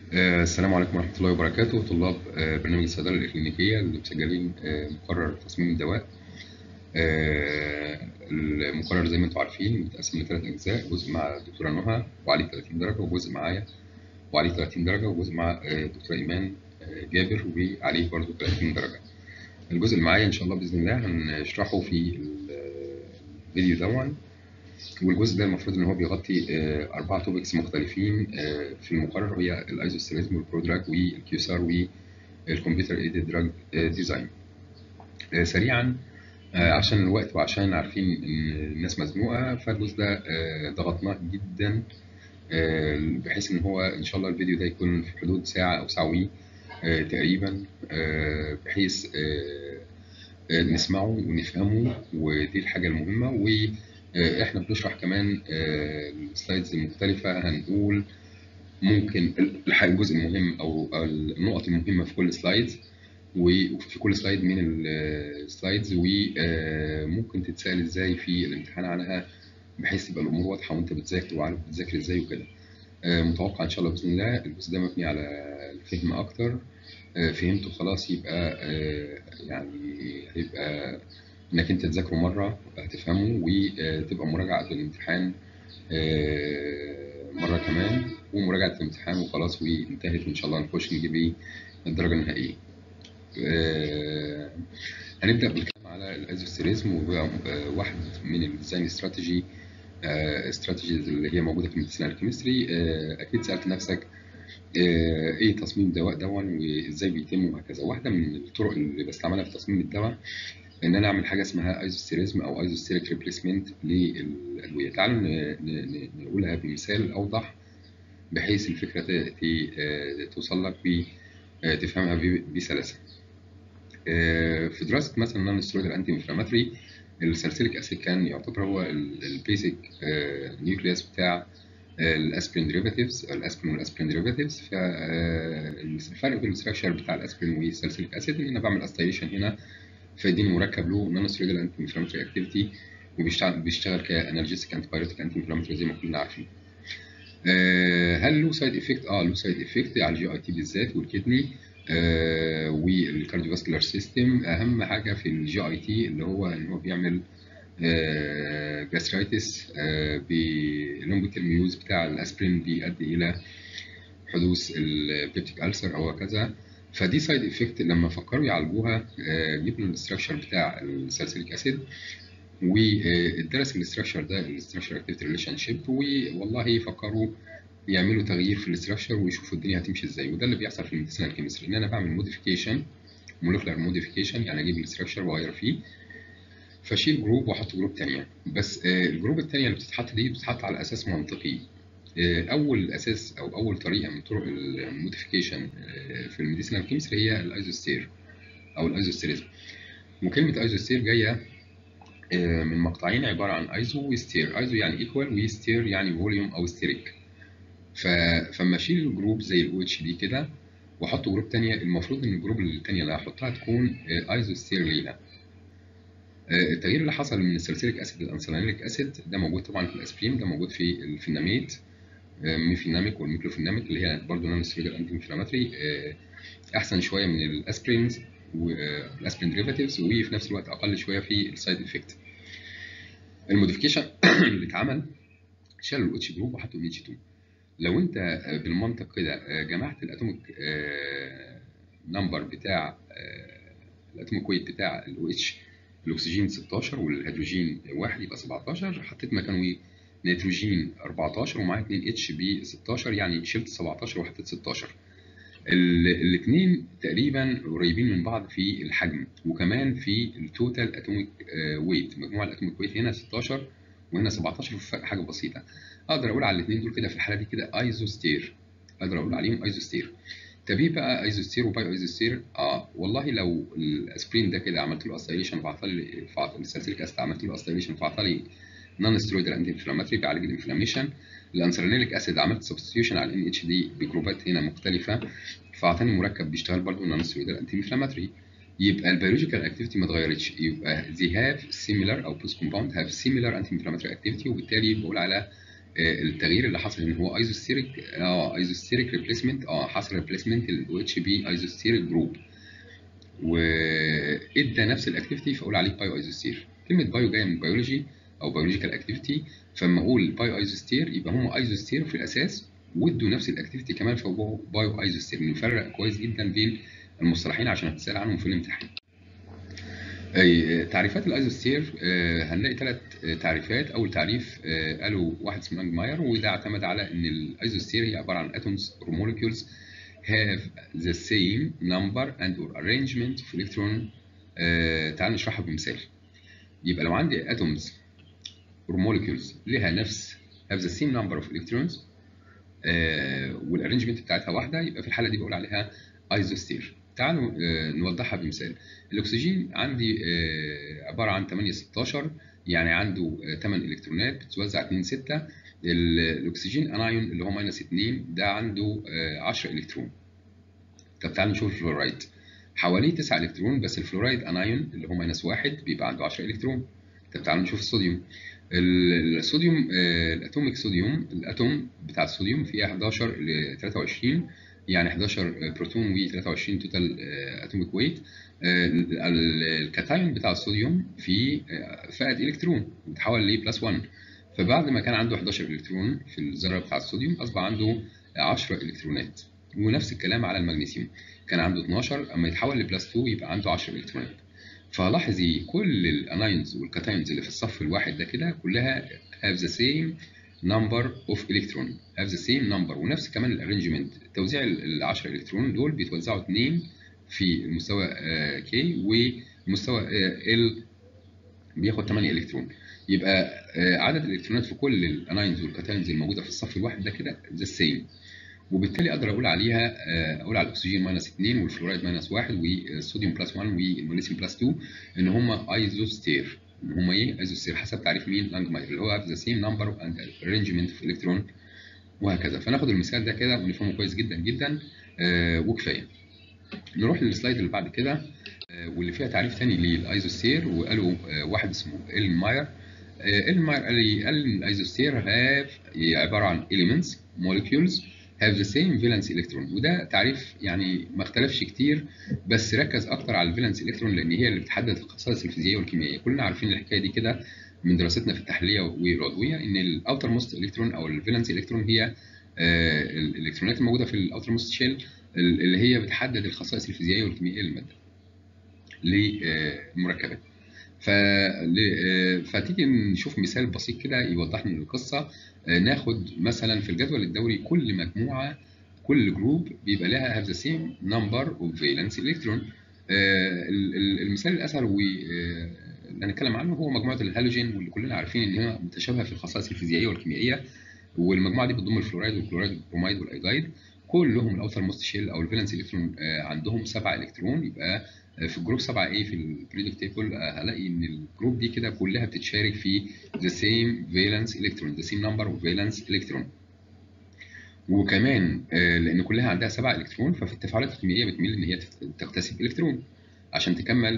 آه، السلام عليكم ورحمة الله وبركاته طلاب آه، برنامج الصيدلة الإكلينيكية اللي مسجلين آه، مقرر تصميم الدواء آه، المقرر زي ما انتم عارفين متقسم لثلاث أجزاء جزء مع الدكتورة نهى وعليه 30 درجة وجزء معايا وعليه 30 درجة وجزء مع آه، الدكتورة إيمان آه، جابر وعليه برضه 30 درجة الجزء اللي معايا إن شاء الله بإذن الله هنشرحه في الفيديو دون والجزء ده المفروض ان هو بيغطي آه، اربع توبكس مختلفين آه، في المقرر هي الايزوستيريزم والبرودراج والكيوسار والكمبيوتر ايدد دراج ديزاين سريعا آه، عشان الوقت وعشان عارفين ان الناس مزنوقه فالجزء ده آه، ضغطناه جدا آه، بحيث ان هو ان شاء الله الفيديو ده يكون في حدود ساعه او ساعه وي آه، تقريبا آه، بحيث آه، آه، نسمعه ونفهمه ودي الحاجه المهمه و آه، احنا بنشرح كمان آه، السلايدز المختلفة هنقول ممكن الح- الجزء المهم او أو النقط المهمة في كل سلايد وفي كل سلايد من السلايدز وممكن تتسأل ازاي في الامتحان عنها بحيث تبقى الامور واضحة وانت بتذاكر وعارف بتذاكر ازاي وكده آه، متوقع ان شاء الله باذن الله الجزء ده مبني على الفهم اكتر آه، فهمته خلاص يبقى آه، يعني هيبقى انك انت تذاكره مره هتفهمه وتبقى مراجعه قبل الامتحان آه، مره كمان ومراجعه الامتحان وخلاص وانتهت وان شاء الله نخش نجيب ايه الدرجه النهائيه آه، هنبدا بالكلام على الايزوستيريزم وهو آه، واحد من الديزاين استراتيجي استراتيجيز اللي هي موجوده في الميديسينال كيمستري اكيد سالت نفسك آه، ايه تصميم دواء دون وازاي بيتم وهكذا واحده من الطرق اللي بستعملها في تصميم الدواء ان انا اعمل حاجه اسمها ايزوستيريزم او ايزوستيريك ريبليسمنت للادويه تعالوا ن- ن- ن- نقولها بمثال اوضح بحيث الفكره ت- ت- آه، توصل لك وتفهمها ب- بسلاسه آه، في دراسه مثلا نون ستيرويد انتي انفلاماتري السالسيليك اسيد كان يعتبر هو البيزك نيوكليوس بتاع الاسبرين ديريفاتيفز الاسبرين والاسبرين ديريفاتيفز فالفرق بين الاستراكشر بتاع الاسبرين والسالسيليك اسيد ان انا بعمل استيليشن هنا فيديني مركب له نون ستيرويدال انتي انفلاماتوري اكتيفيتي وبيشتغل بيشتغل كانالجيسيك انتي بايوتيك انتي انفلاماتوري زي ما كلنا عارفين. آه، هل له سايد افكت؟ اه له سايد افكت على الجي اي تي بالذات والكدني آه والكارديوفاسكولار سيستم اهم حاجه في الجي اي تي اللي هو ان هو بيعمل جاسترايتس باللونج تيرم يوز بتاع الاسبرين بيؤدي الى حدوث البيبتيك ألسر او هكذا فدي سايد افكت لما فكروا يعالجوها آه، جبنا الاستراكشر بتاع السالسيليك اسيد ودرس الاستراكشر ده الاستراكشر اكتيفيتي ريليشن شيب والله فكروا يعملوا تغيير في الاستراكشر ويشوفوا الدنيا هتمشي ازاي وده اللي بيحصل في الميديسينال كيمستري ان انا بعمل موديفيكيشن مولكيولار موديفيكيشن يعني اجيب الاستراكشر واغير فيه فاشيل جروب واحط جروب تانية بس آه، الجروب التانية اللي بتتحط دي بتتحط على اساس منطقي آه، اول اساس او اول طريقه من طرق الموديفيكيشن في الميديسينال كيمستري هي الايزوستير او الايزوستيريزم وكلمه ايزوستير جايه آه، من مقطعين عباره عن ايزو وستير ايزو يعني ايكوال وستير يعني فوليوم او ستيريك ف... فلما اشيل الجروب زي الاو اتش دي كده واحط جروب تانية المفروض ان الجروب التانية اللي هحطها تكون ايزوستير ليها آه، التغيير اللي حصل من السلسليك اسيد للانسولينيك اسيد ده موجود طبعا في الاسبرين ده موجود في الفيناميد آه، ميفيناميك والميكلوفيناميك اللي هي برضه نون ستيرويدال انتي انفلاماتري احسن شويه من الاسبرينز والاسبرين ديريفاتيفز وفي نفس الوقت اقل شويه في السايد افكت الموديفيكيشن اللي اتعمل شالوا الاتش جروب وحطوا اتش 2 لو انت آه، بالمنطق كده آه، جمعت الاتوميك نمبر بتاع آه، الاتوميك ويت بتاع الاو اتش الاكسجين 16 والهيدروجين 1 يبقى 17 حطيت مكانه ايه نيتروجين 14 ومعاه 2 اتش ب 16 يعني شلت 17 وحطيت 16 الاثنين تقريبا قريبين من بعض في الحجم وكمان في التوتال اتوميك ويت مجموع الاتوميك ويت هنا 16 وهنا 17 في فرق حاجه بسيطه اقدر اقول على الاثنين دول كده في الحاله دي كده ايزوستير اقدر اقول عليهم ايزوستير طب ايه بقى ايزوستير وباي ايزوستير اه والله لو الاسبرين ده كده عملت له اسيليشن فعطلي فعطلي السلسليك اسيد عملت له اسيليشن فعطلي نون ستيرويدال انتي انفلاماتري بيعالج الانفلاميشن الانسولينيك اسيد عملت سبستيوشن على الان اتش دي بجروبات هنا مختلفه فاعطاني مركب بيشتغل برضه نون ستيرويدال انتي انفلاماتري يبقى البيولوجيكال اكتيفيتي ما اتغيرتش يبقى they have similar او بوست كومباوند have similar anti inflammatory activity وبالتالي بقول على التغيير اللي حصل ان هو ايزوستيريك اه ايزوستيريك ريبليسمنت اه حصل ريبليسمنت للو اتش بي ايزوستيريك جروب وادى نفس الاكتيفيتي فاقول عليه بايو ايزوستير كلمه بايو جايه من بيولوجي او بيولوجيكال اكتيفيتي فلما اقول بايو ايزوستير يبقى هم ايزوستير في الاساس وادوا نفس الاكتيفيتي كمان فهو بايو ايزوستير نفرق كويس جدا بين المصطلحين عشان هتسال عنهم في الامتحان أي تعريفات الايزوستير هنلاقي ثلاث تعريفات اول تعريف قالوا واحد اسمه لانجماير وده اعتمد على ان الايزوستير هي عباره عن atoms or molecules have the same number and or arrangement of electron تعال نشرحها بمثال يبقى لو عندي atoms or molecules لها نفس have the same number of electrons والارينجمنت بتاعتها واحده يبقى في الحاله دي بقول عليها ايزوستير تعالوا نوضحها بمثال الاكسجين عندي عباره عن 8 16 يعني عنده 8 الكترونات بتتوزع 2 6 الاكسجين انايون اللي هو ماينس 2 ده عنده 10 الكترون طب تعالوا نشوف الفلورايد حواليه 9 الكترون بس الفلورايد انايون اللي هو ماينس 1 بيبقى عنده 10 الكترون طب تعالوا نشوف الصوديوم الصوديوم الاتوميك صوديوم الاتوم بتاع الصوديوم فيها 11 ل 23 يعني 11 بروتون و 23 توتال اتوميك ويت الكاتايون بتاع الصوديوم فيه فقد الكترون بتحول ل بلس 1 فبعد ما كان عنده 11 الكترون في الذره بتاع الصوديوم اصبح عنده 10 الكترونات ونفس الكلام على المغنيسيوم كان عنده 12 اما يتحول لبلس 2 يبقى عنده 10 الكترونات فلاحظي كل الانايونز والكاتايونز اللي في الصف الواحد ده كده كلها have the same number of electron have the same number ونفس كمان الارينجمنت توزيع ال 10 الكترون دول بيتوزعوا اثنين في المستوى K والمستوى L بياخد 8 الكترون يبقى عدد الالكترونات في كل الانايونز والكاتايونز الموجوده في الصف الواحد ده كده ذا سيم وبالتالي اقدر اقول عليها اقول على الاكسجين ماينس 2 والفلورايد ماينس 1 والصوديوم بلس 1 والمغنيسيوم بلس 2 ان هم ايزوستير ان هم ايه ايزوستير حسب تعريف مين لانجماير اللي هو ذا سيم نمبر اند ارينجمنت اوف الكترون وهكذا فناخد المثال ده كده ونفهمه كويس جدا جدا آه وكفايه نروح للسلايد اللي بعد كده آه واللي فيها تعريف ثاني للايزوستير وقالوا آه واحد اسمه إل ماير إل ماير قال لي قال ان الايزوستير هاف عباره عن elements molecules have the same valence electron وده تعريف يعني ما اختلفش كتير بس ركز اكتر على الفالنس الكترون لان هي اللي بتحدد الخصائص الفيزيائيه والكيميائيه كلنا عارفين الحكايه دي كده من دراستنا في التحليه والعضويه ان الاوتر موست الكترون او الفالنس الكترون هي آه الالكترونات الموجوده في الاوتر موست شيل اللي هي بتحدد الخصائص الفيزيائيه والكيميائيه للماده للمركبات فتيجي نشوف مثال بسيط كده يوضح لنا القصه ناخد مثلا في الجدول الدوري كل مجموعه كل جروب بيبقى لها have the same number of valence electron المثال الاسهل واللي هنتكلم عنه هو مجموعه الهالوجين واللي كلنا عارفين ان هي متشابهه في الخصائص الفيزيائيه والكيميائيه والمجموعه دي بتضم الفلورايد والكلورايد والبرومايد والايودايد كلهم الاوتر موست شيل او الفالنس الكترون عندهم 7 الكترون يبقى في الجروب 7 a في البريدكت تيبل هلاقي ان الجروب دي كده كلها بتتشارك في the same valence electron the same number of valence electron وكمان لان كلها عندها 7 الكترون ففي التفاعلات الكيميائيه بتميل ان هي تكتسب الكترون عشان تكمل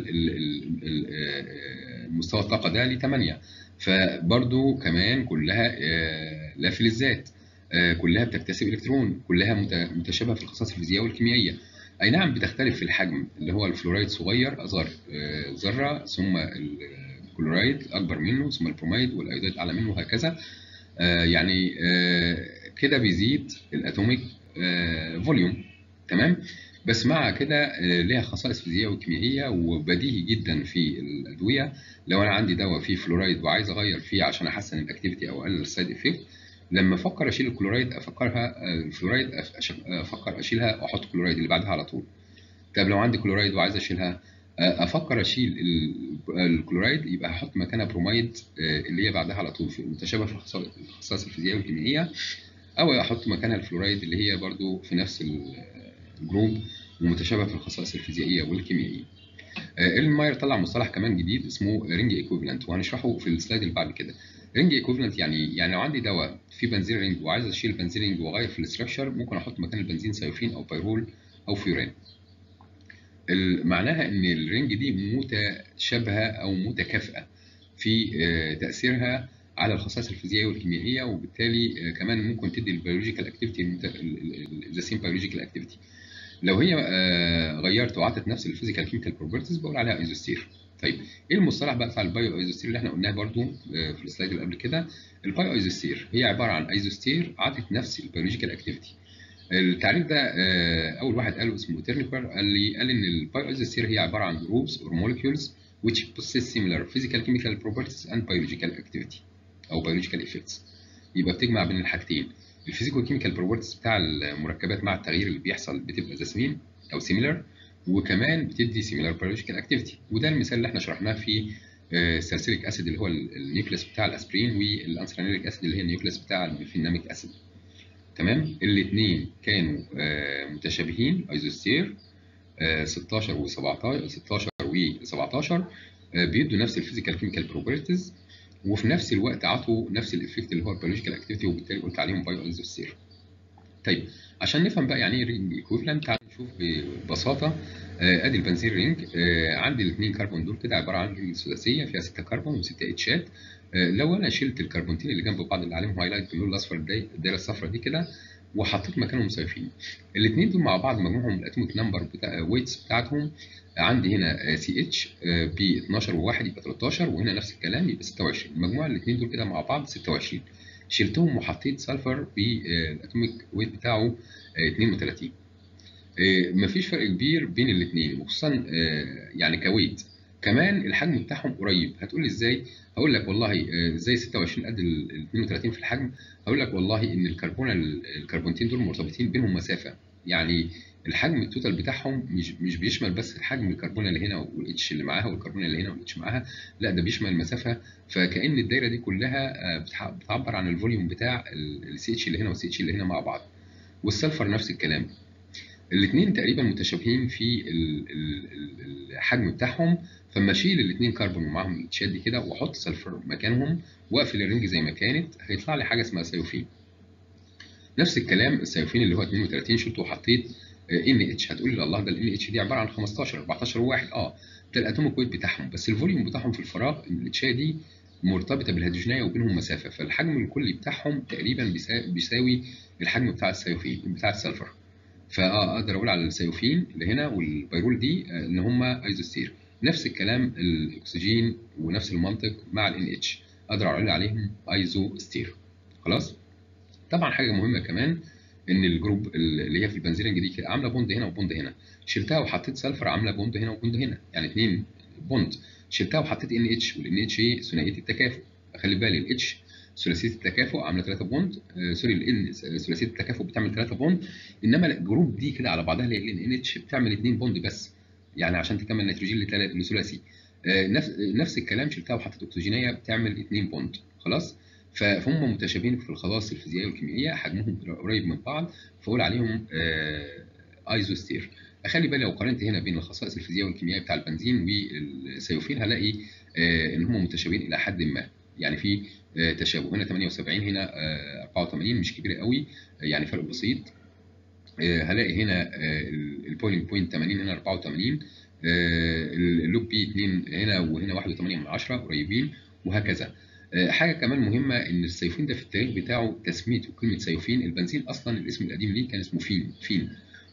مستوى الطاقه ده ل 8 فبرضو كمان كلها لا فلزات كلها بتكتسب الكترون كلها متشابهه في الخصائص الفيزيائيه والكيميائيه اي نعم بتختلف في الحجم اللي هو الفلورايد صغير اصغر ذره ثم الكلورايد اكبر منه ثم البرومايد والايودايد اعلى منه وهكذا يعني كده بيزيد الاتوميك فوليوم تمام بس مع كده ليها خصائص فيزيائيه وكيميائيه وبديهي جدا في الادويه لو انا عندي دواء فيه فلورايد وعايز اغير فيه عشان احسن الاكتيفيتي او اقلل السايد افكت لما افكر اشيل الكلورايد افكرها الفلورايد افكر اشيلها واحط الكلورايد اللي بعدها على طول طب لو عندي كلورايد وعايز اشيلها افكر اشيل الكلورايد يبقى هحط مكانها برومايد اللي هي بعدها على طول متشابهه في الخصائص الفيزيائيه والكيميائيه او احط مكانها الفلورايد اللي هي برضو في نفس الجروب ومتشابهه في الخصائص الفيزيائيه والكيميائيه إيلن ماير طلع مصطلح كمان جديد اسمه رينج ايكوفالنت وهنشرحه في السلايد اللي بعد كده رينج ايكوفالنت يعني يعني لو عندي دواء فيه بنزين رينج وعايز اشيل البنزين رينج واغير في الاستراكشر ممكن احط مكان البنزين سيوفين او بايرول او فيوران معناها ان الرينج دي متشابهه او متكافئه في تاثيرها على الخصائص الفيزيائيه والكيميائيه وبالتالي كمان ممكن تدي البيولوجيكال اكتيفيتي ذا سيم بيولوجيكال اكتيفيتي لو هي غيرت وعطت نفس الفيزيكال كيميكال بروبرتيز بقول عليها ايزوستير طيب ايه المصطلح بقى بتاع البايو ايزوستير اللي احنا قلناه برضو في السلايد اللي قبل كده البايو ايزوستير هي عباره عن ايزوستير عطت نفس البيولوجيكال اكتيفيتي التعريف ده اول واحد قاله اسمه تيرنيكر قال لي قال ان البايو ايزوستير هي عباره عن جروبس اور molecules which possess similar physical chemical properties and biological activity او biological effects يبقى بتجمع بين الحاجتين الفيزيكو كيميكال بروبرتيز بتاع المركبات مع التغيير اللي بيحصل بتبقى ذا سيم او سيميلر وكمان بتدي سيميلر بيولوجيكال اكتيفيتي وده المثال اللي احنا شرحناه في السالسيليك اسيد اللي هو النيوكليس بتاع الاسبرين والانسرانيليك اسيد اللي هي النيوكليس بتاع الميفيناميك اسيد تمام الاثنين كانوا متشابهين ايزوستير 16 و17 16 و17 بيدوا نفس الفيزيكال كيميكال بروبرتيز وفي نفس الوقت عطوا نفس الايفكت اللي هو البيولوجيكال اكتيفيتي وبالتالي قلت عليهم بايو ايزوستير طيب عشان نفهم بقى يعني ايه رينج ايكويفالنت تعال نشوف ببساطه ادي البنزين رينج عندي الاثنين كربون دول كده عباره عن رينج ثلاثيه فيها 6 كربون و6 اتشات لو انا شلت الكربونتين اللي جنب بعض اللي عليهم هايلايت باللون الاصفر الدايره الصفراء دي كده وحطيت مكانهم صيفين الاثنين دول مع بعض مجموعهم الاتوميك نمبر بتاع ويتس بتاعتهم عندي هنا سي اتش ب 12 و1 يبقى 13 وهنا نفس الكلام يبقى 26 المجموع الاثنين دول كده مع بعض 26 شلتهم وحطيت سلفر بالاتوميك ويت بتاعه 32 مفيش فرق كبير بين الاثنين وخصوصا يعني كويت كمان الحجم بتاعهم قريب هتقول لي ازاي هقول لك والله ازاي 26 قد ال 32 في الحجم هقول لك والله ان الكربون الكربونتين دول مرتبطين بينهم مسافه يعني الحجم التوتال بتاعهم مش مش بيشمل بس حجم الكربونه اللي هنا والاتش اللي معاها والكربونه اللي هنا والاتش معاها لا ده بيشمل المسافه فكأن الدايره دي كلها بتعبر عن الفوليوم بتاع السي اتش اللي هنا والسي اتش اللي هنا مع بعض والسلفر نفس الكلام الاثنين تقريبا متشابهين في الحجم بتاعهم فاما اشيل الاثنين كربون ومعاهم الاتشات دي كده واحط سلفر مكانهم واقفل الرينج زي ما كانت هيطلع لي حاجه اسمها سيوفين نفس الكلام السيوفين اللي هو 32 شلته وحطيت ان اتش هتقول لي الله ده الان اتش دي عباره عن 15 14 وواحد اه ده الاتوميك ويت بتاعهم بس الفوليوم بتاعهم في الفراغ الاتشات دي مرتبطه بالهيدروجينيه وبينهم مسافه فالحجم الكلي بتاعهم تقريبا بيساوي الحجم بتاع السيوفين بتاع السلفر فاقدر اقول على السيوفين اللي هنا والبيرول دي ان هم ايزوستير نفس الكلام الاكسجين ونفس المنطق مع الان اتش اقدر اقول عليهم ايزوستير خلاص طبعا حاجه مهمه كمان ان الجروب اللي هي في البنزينج دي كده عامله بوند هنا وبوند هنا شلتها وحطيت سلفر عامله بوند هنا وبوند هنا يعني اثنين بوند شلتها وحطيت ان اتش والان اتش ايه ثنائيه التكافؤ خلي بالي الاتش ثلاثيه التكافؤ عامله 3 بوند آه سوري الان ثلاثيه التكافؤ بتعمل 3 بوند انما الجروب دي كده على بعضها اللي هي الان اتش بتعمل 2 بوند بس يعني عشان تكمل نيتروجين لثلاثي آه نفس نفس الكلام شلتها وحطيت اكسجينيه بتعمل 2 بوند خلاص فهم متشابهين في الخواص الفيزيائيه والكيميائيه حجمهم قريب من بعض فاقول عليهم آه ايزوستير اخلي بالي لو قارنت هنا بين الخصائص الفيزيائيه والكيميائيه بتاع البنزين والسيوفين هلاقي آه ان هم متشابهين الى حد ما يعني في آه تشابه هنا 78 هنا 84 مش كبيره قوي يعني فرق بسيط هلاقي هنا البوينت بوينت 80 هنا 84 اللوب بي 2 هنا وهنا 1.8 من 10 قريبين وهكذا حاجه كمان مهمه ان السيوفين ده في التاريخ بتاعه تسميته كلمه سيوفين البنزين اصلا الاسم القديم ليه كان اسمه فين فين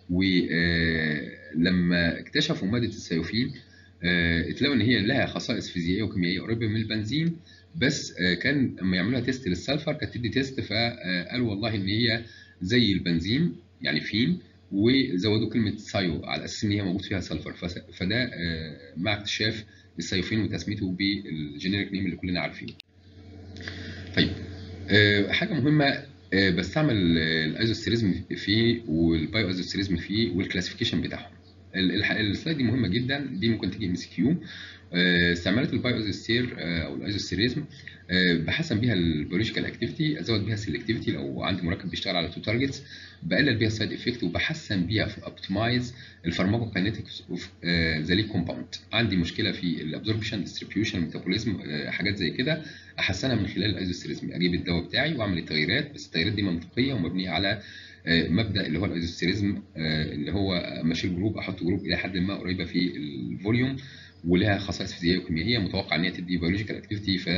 ولما اكتشفوا ماده السيوفين اتلاقوا ان هي لها خصائص فيزيائيه وكيميائيه قريبه من البنزين بس كان لما يعملوها تيست للسلفر كانت تدي تيست فقالوا والله ان هي زي البنزين يعني فين وزودوا كلمه سايو على اساس ان هي موجود فيها سلفر فده مع اكتشاف السيوفين وتسميته بالجينيريك نيم اللي كلنا عارفينه. طيب حاجه مهمه بستعمل الايزوستيريزم فيه والبايو ايزوستيريزم فيه والكلاسيفيكيشن بتاعهم. السلايد دي مهمه جدا دي ممكن تيجي ام سي كيو استعمالات البايو ايزوستير او الايزوستيريزم بحسن بيها البيولوجيكال اكتيفيتي ازود بيها السلكتيفيتي لو عندي مركب بيشتغل على تو تارجتس بقلل بيها السايد افكت وبحسن بيها في اوبتمايز الفارماكوكاينetics اوف ذا ليك كومباوند عندي مشكله في الابزوربشن ديستريبيوشن ميتابوليزم حاجات زي كده احسنها من خلال الايزوستيريزم اجيب الدواء بتاعي واعمل التغييرات بس التغييرات دي منطقيه ومبنيه على مبدا اللي هو الايزوستيريزم اللي هو ماشي جروب احط جروب الى حد ما قريبه في الفوليوم ولها خصائص فيزيائيه وكيميائيه متوقع ان هي تدي بيولوجيكال اكتيفيتي ف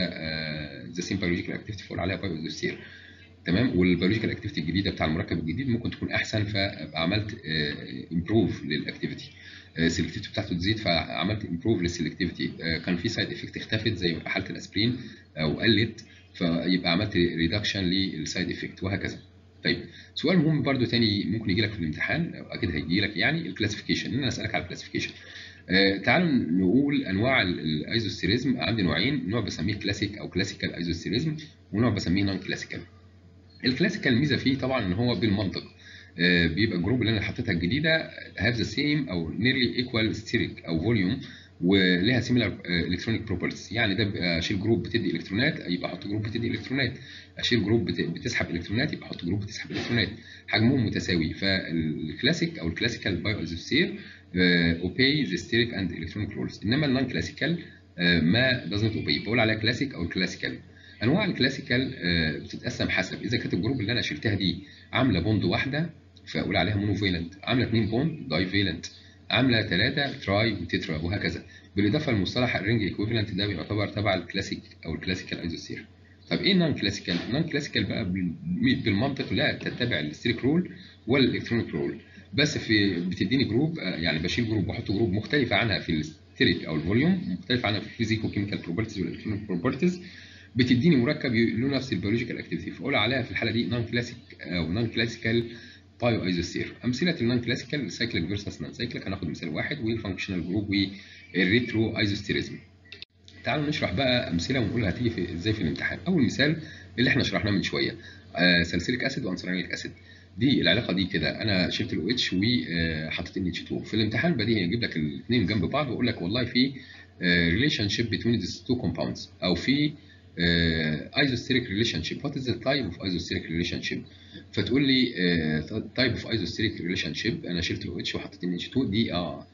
ذا سيم بيولوجيكال اكتيفيتي فقول عليها بايوزوستير تمام والبيولوجيكال اكتيفيتي الجديده بتاع المركب الجديد ممكن تكون احسن فابقى عملت امبروف للاكتيفيتي السلكتيفيتي بتاعته تزيد فعملت امبروف للسلكتيفيتي كان في سايد افكت اختفت زي حاله الاسبرين او قلت فيبقى عملت ريدكشن للسايد افكت وهكذا طيب سؤال مهم برضو تاني ممكن يجي لك في الامتحان اكيد هيجي لك يعني الكلاسيفيكيشن ان انا اسالك على الكلاسيفيكيشن آه تعالوا نقول انواع الايزوستيريزم عندي نوعين نوع بسميه كلاسيك او كلاسيكال ايزوستيريزم ونوع بسميه نون كلاسيكال الكلاسيكال الميزه فيه طبعا ان هو بالمنطق آه بيبقى الجروب اللي انا حطيتها الجديده هاف ذا سيم او نيرلي ايكوال ستيريك او فوليوم ولها سيميلار الكترونيك بروبرتيز يعني ده اشيل جروب بتدي الكترونات يبقى احط جروب بتدي الكترونات اشيل جروب بتسحب الكترونات يبقى احط جروب بتسحب الكترونات حجمهم متساوي فالكلاسيك او الكلاسيكال بايو ايزوستير اوبي ذا ستيريك اند الكترونيك رولز انما النون كلاسيكال ما دازنت اوبي بقول عليها كلاسيك او الكلاسيكال انواع الكلاسيكال بتتقسم حسب اذا كانت الجروب اللي انا شلتها دي عامله بوند واحده فاقول عليها مونوفيلنت عامله اثنين بوند داي فيلنت عامله ثلاثه تراي وتترا وهكذا بالاضافه لمصطلح الرينج ايكويفالنت ده بيعتبر تبع الكلاسيك او الكلاسيكال ايزوستير طب ايه نون كلاسيكال؟ نون كلاسيكال بقى بالمنطق لا تتبع الستريك رول ولا الالكترونيك رول بس في بتديني جروب يعني بشيل جروب واحط جروب مختلفه عنها في الستريك او الفوليوم مختلفه عنها في الفيزيكو كيميكال بروبرتيز والالكترونيك بروبرتيز بتديني مركب له نفس البيولوجيكال اكتيفيتي فاقول عليها في الحاله دي نون كلاسيك او نون كلاسيكال بايو ايزوستير امثله النون كلاسيكال سايكليك فيرسس نون سايكليك هناخد مثال واحد والفانكشنال جروب والريترو ايزوستيريزم تعالوا نشرح بقى امثله ونقول هتيجي في ازاي في الامتحان اول مثال اللي احنا شرحناه من شويه آه سلسليك اسيد وانسرانيك اسيد دي العلاقه دي كده انا شلت الاو اتش وحطيت ان اتش 2 في الامتحان بديهي يجيب لك الاثنين جنب بعض ويقول لك والله في ريليشن شيب بين ذيس تو كومباوندز او في ايزوستيريك ريليشن شيب وات از ذا تايب اوف ايزوستيريك ريليشن شيب فتقول لي تايب اوف ايزوستيريك ريليشن شيب انا شلت الاو اتش وحطيت ان اتش 2 دي اه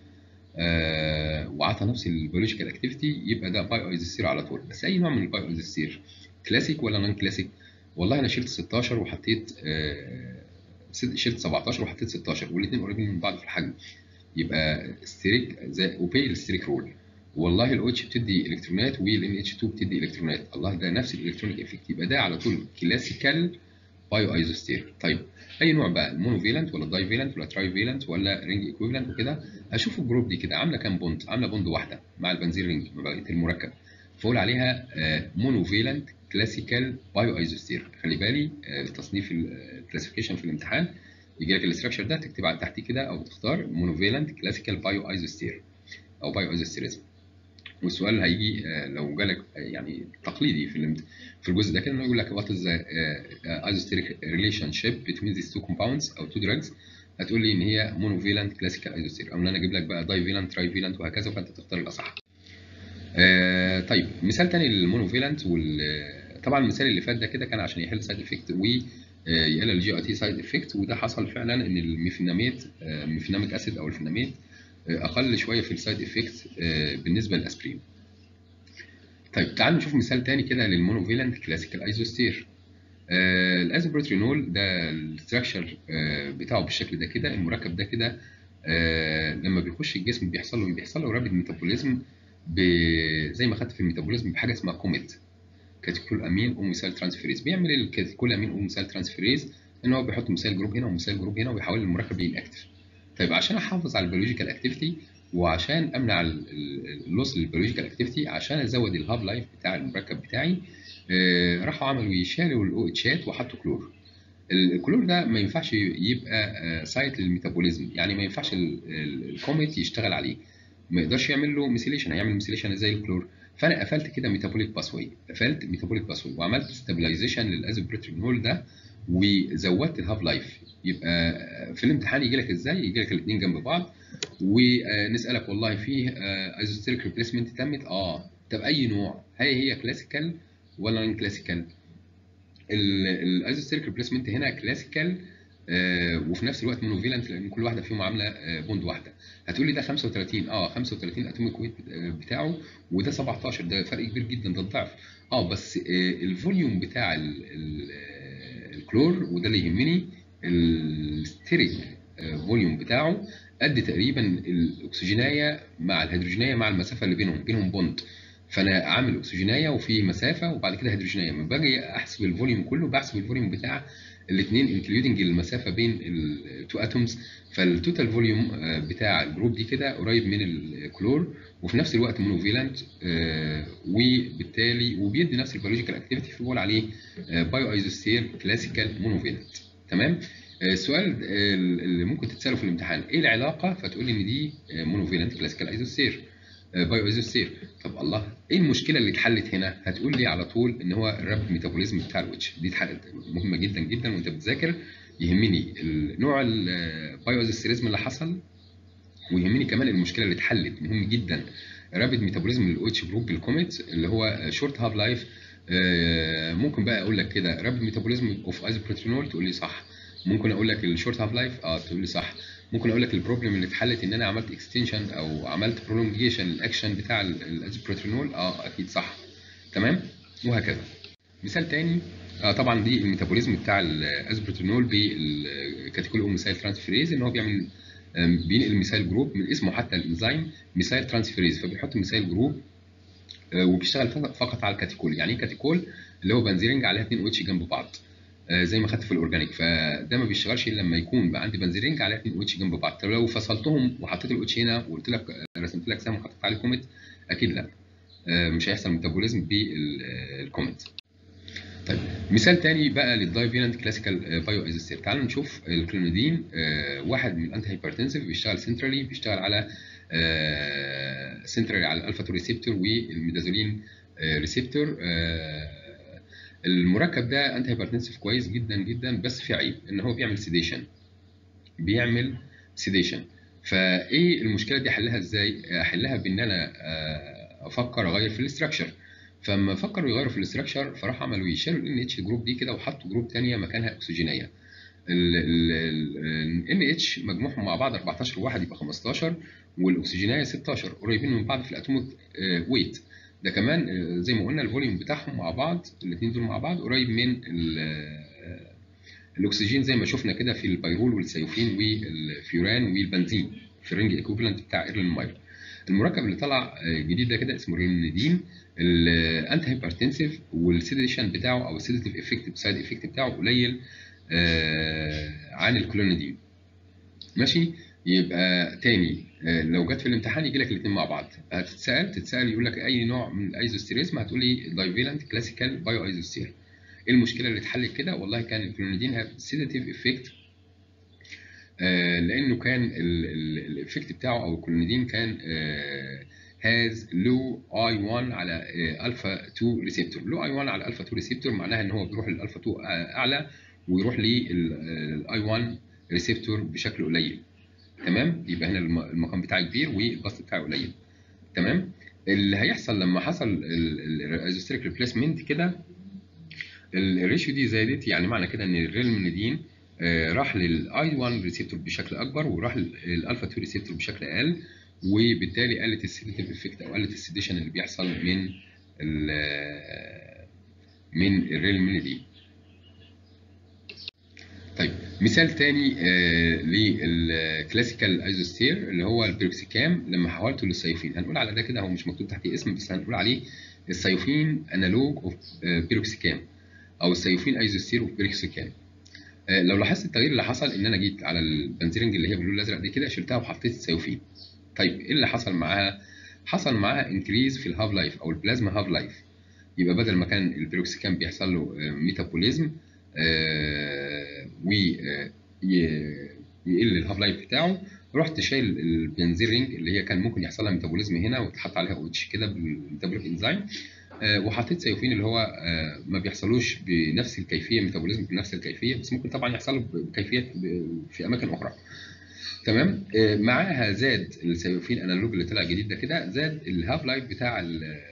آه وعطى نفس البيولوجيكال اكتيفيتي يبقى ده بايو ايزوستير على طول بس اي نوع من البايو ايزوستير كلاسيك ولا نون كلاسيك والله انا شلت 16 وحطيت آه شلت 17 وحطيت 16 والاثنين قريبين من بعض في الحجم يبقى ستيريك زي اوبي الستيريك رول والله الاو اتش بتدي الكترونات والان اتش 2 بتدي الكترونات الله ده نفس الالكترونيك افكت يبقى ده على طول كلاسيكال بايو ايزوستير طيب اي نوع بقى مونوفيلنت ولا داي فيلنت ولا تراي فيلنت ولا رينج ايكويفالنت وكده هشوف الجروب دي كده عامله كام بوند عامله بوند واحده مع البنزين رينج مع بقيه المركب فاقول عليها مونوفيلنت كلاسيكال بايو ايزوستير خلي بالي التصنيف الكلاسيفيكيشن في الامتحان يجي لك الاستراكشر ده تكتب تحتيه كده او تختار مونوفيلنت كلاسيكال بايو ايزوستير او بايو ايزوستيريزم والسؤال هيجي لو جالك يعني تقليدي في في الجزء ده كده انه يقول لك وات از ايزوستيريك ريليشن شيب بتوين ذيس تو كومباوندز او تو دراجز هتقول لي ان هي مونوفيلنت كلاسيكال ايزوستير او ان انا اجيب لك بقى داي فيلنت تراي فيلنت وهكذا فانت تختار الاصح. آه طيب مثال تاني للمونوفيلنت وال طبعا المثال اللي فات ده كده كان عشان يحل سايد افكت ويقلل الجي اي تي سايد افكت وده حصل فعلا ان الميفيناميت ميفيناميك اسيد او الفيناميت اقل شويه في السايد افكت بالنسبه للاسبرين. طيب تعالوا نشوف مثال تاني كده للمونوفيلنت كلاسيكال ايزوستير. آه الازوبروترينول ده الاستراكشر آه بتاعه بالشكل ده كده المركب ده كده آه لما بيخش الجسم بيحصل له بيحصل له رابيد ميتابوليزم زي ما خدت في الميتابوليزم بحاجه اسمها كوميت كاتيكول امين وميثايل ترانسفيريز بيعمل الكاتيكول امين وميثايل ترانسفيريز ان هو بيحط مثال جروب هنا ومثال جروب هنا وبيحول المركب لانكتف طيب عشان احافظ على البيولوجيكال اكتيفيتي وعشان امنع اللوس للبيولوجيكال اكتيفيتي عشان ازود الهاف لايف بتاع المركب بتاعي آه راحوا عملوا يشالوا الاو اتشات وحطوا كلور الكلور ده ما ينفعش يبقى آه سايت للميتابوليزم يعني ما ينفعش الكوميت يشتغل عليه ما يقدرش يعمل له ميثيليشن هيعمل ميثيليشن ازاي الكلور فانا قفلت كده ميتابوليك باسوي قفلت ميتابوليك باسوي وعملت ستابلايزيشن للازوبروترينول ده وزودت الهاف لايف يبقى في الامتحان يجي لك ازاي يجي لك الاثنين جنب بعض ونسالك والله فيه ايزوستيريك ريبليسمنت تمت اه طب اي نوع هل هي كلاسيكال ولا نون كلاسيكال الايزوستيريك ريبليسمنت هنا كلاسيكال آه وفي نفس الوقت مونوفيلنت لان كل واحده فيهم عامله آه بوند واحده هتقول لي ده 35 اه 35 اتوميك ويت بتاعه وده 17 ده فرق كبير جدا ده الضعف اه بس آه الفوليوم بتاع ال ال الكلور وده اللي يهمني الستيريك فوليوم بتاعه قد تقريبا الاكسجينيه مع الهيدروجينيه مع المسافه اللي بينهم بينهم بوند فانا عامل اكسجينيه وفي مسافه وبعد كده هيدروجينيه لما باجي احسب الفوليوم كله بحسب الفوليوم بتاع الاثنين انكلودنج المسافه بين التو اتومز فالتوتال فوليوم بتاع الجروب دي كده قريب من الكلور وفي نفس الوقت مونوفيلنت وبالتالي وبيدي نفس البيولوجيكال اكتيفيتي فبقول عليه بايو ايزوستير كلاسيكال مونوفيلنت تمام السؤال اللي ممكن تتساله في الامتحان ايه العلاقه فتقول لي ان دي مونوفيلنت كلاسيكال ايزوستير بايو ايزوستير طب الله ايه المشكله اللي اتحلت هنا هتقول لي على طول ان هو الرابد ميتابوليزم بتاع الوتش دي اتحلت مهمه جدا جدا وانت بتذاكر يهمني نوع البايو ايزوستيريزم اللي حصل ويهمني كمان المشكله اللي اتحلت مهم جدا رابد ميتابوليزم للوتش جروب بالكوميت اللي هو شورت هاف لايف ممكن بقى اقول لك كده رابد ميتابوليزم اوف ايزوبروتينول تقول لي صح ممكن اقول لك الشورت هاف لايف اه تقول لي صح ممكن اقول لك البروبلم اللي اتحلت ان انا عملت اكستنشن او عملت برولونجيشن للاكشن بتاع الازوبروتينول اه اكيد صح تمام وهكذا مثال تاني آه طبعا دي الميتابوليزم بتاع الازوبروتينول بالكاتيكول او ميثايل ترانسفيريز ان هو بيعمل بينقل ميثايل جروب من اسمه حتى الانزيم ميثايل ترانسفيريز فبيحط ميثايل جروب آه وبيشتغل فقط على الكاتيكول يعني ايه كاتيكول اللي هو بنزيرنج عليها اثنين اتش جنب بعض زي ما خدت في الاورجانيك فده ما بيشتغلش الا لما يكون بقى عندي بنزيرنج على اثنين اتش جنب بعض طب لو فصلتهم وحطيت الاتش هنا وقلت لك رسمت لك سهم وحطيت عليه كوميت اكيد لا مش هيحصل ميتابوليزم بالكوميت طيب مثال تاني بقى للدايفيلنت كلاسيكال بايو ايزوستير تعالوا نشوف الكلونيدين واحد من الانتي هايبرتنسيف بيشتغل سنترالي بيشتغل على سنترالي على الالفا 2 ريسبتور والميدازولين ريسبتور المركب ده انتي هايبرتنسيف كويس جدا جدا بس في عيب ان هو بيعمل سيديشن بيعمل سيديشن فايه المشكله دي احلها ازاي احلها بان انا افكر اغير في الاستراكشر فلما فكروا يغيروا في الاستراكشر فراح عملوا ايه شالوا الان اتش جروب دي كده وحطوا جروب ثانيه مكانها اكسجينيه الان اتش مجموعهم مع بعض 14 واحد يبقى 15 والاكسجينيه 16 قريبين من بعض في الاتوميك ويت ده كمان زي ما قلنا الفوليوم بتاعهم مع بعض الاثنين دول مع بعض قريب من الاكسجين زي ما شفنا كده في البيرول والسيوفين والفيوران والبنزين في الرينج ايكوفالنت بتاع ايرلين ماير المركب اللي طلع جديد ده كده اسمه رينيدين الانتي هايبرتنسيف والسيديشن بتاعه او السيديتيف افكت سايد افكت بتاعه قليل عن الكلونيدين ماشي يبقى تاني لو جت في الامتحان يجي لك الاثنين مع بعض هتتسال تتسال يقول لك اي نوع من الايزوستيريزم هتقول لي دايفيلنت كلاسيكال بايو ايزوستير ايه المشكله اللي اتحلت كده والله كان الكلونيدين هاف سيداتيف افكت لانه كان الافكت بتاعه او الكلونيدين كان هاز لو اي 1 على الفا 2 ريسبتور لو اي 1 على الفا 2 ريسبتور معناها ان هو بيروح للالفا 2 اعلى ويروح للاي 1 ريسبتور بشكل قليل تمام يبقى هنا المقام بتاعي كبير والبسط بتاعي قليل تمام اللي هيحصل لما حصل الايزوستريك ريبليسمنت كده الريشيو دي زادت يعني معنى كده ان الريلمينيدين راح للاي 1 ريسبتور بشكل اكبر وراح للالفا 2 ريسبتور بشكل اقل وبالتالي قلت السيديتيف افكت او قلت السيديشن اللي بيحصل من ال من الريلمينيدين طيب مثال تاني آه للكلاسيكال ايزوستير اللي هو البيروكسيكام لما حولته للسيوفين هنقول على ده كده هو مش مكتوب تحتيه اسم بس هنقول عليه السيوفين انالوج اوف بيروكسيكام او السيوفين ايزوستير اوف بيروكسيكام آه لو لاحظت التغيير اللي حصل ان انا جيت على البنزيرنج اللي هي باللون الازرق دي كده شلتها وحطيت السيوفين طيب ايه اللي حصل معاها حصل معاها انكريز في الهاف لايف او البلازما هاف لايف يبقى بدل ما كان البيروكسيكام بيحصل له ميتابوليزم آه ويقل الهاف لايف بتاعه رحت شايل البنزيرنج اللي هي كان ممكن يحصل لها ميتابوليزم هنا وتحط عليها اوتش كده بالميتابوليك انزيم آه وحطيت سيوفين اللي هو آه ما بيحصلوش بنفس الكيفيه ميتابوليزم بنفس الكيفيه بس ممكن طبعا يحصل له بكيفيات في اماكن اخرى تمام معاها زاد السيوفين انالوج اللي طلع جديد ده كده زاد الهاف لايف بتاع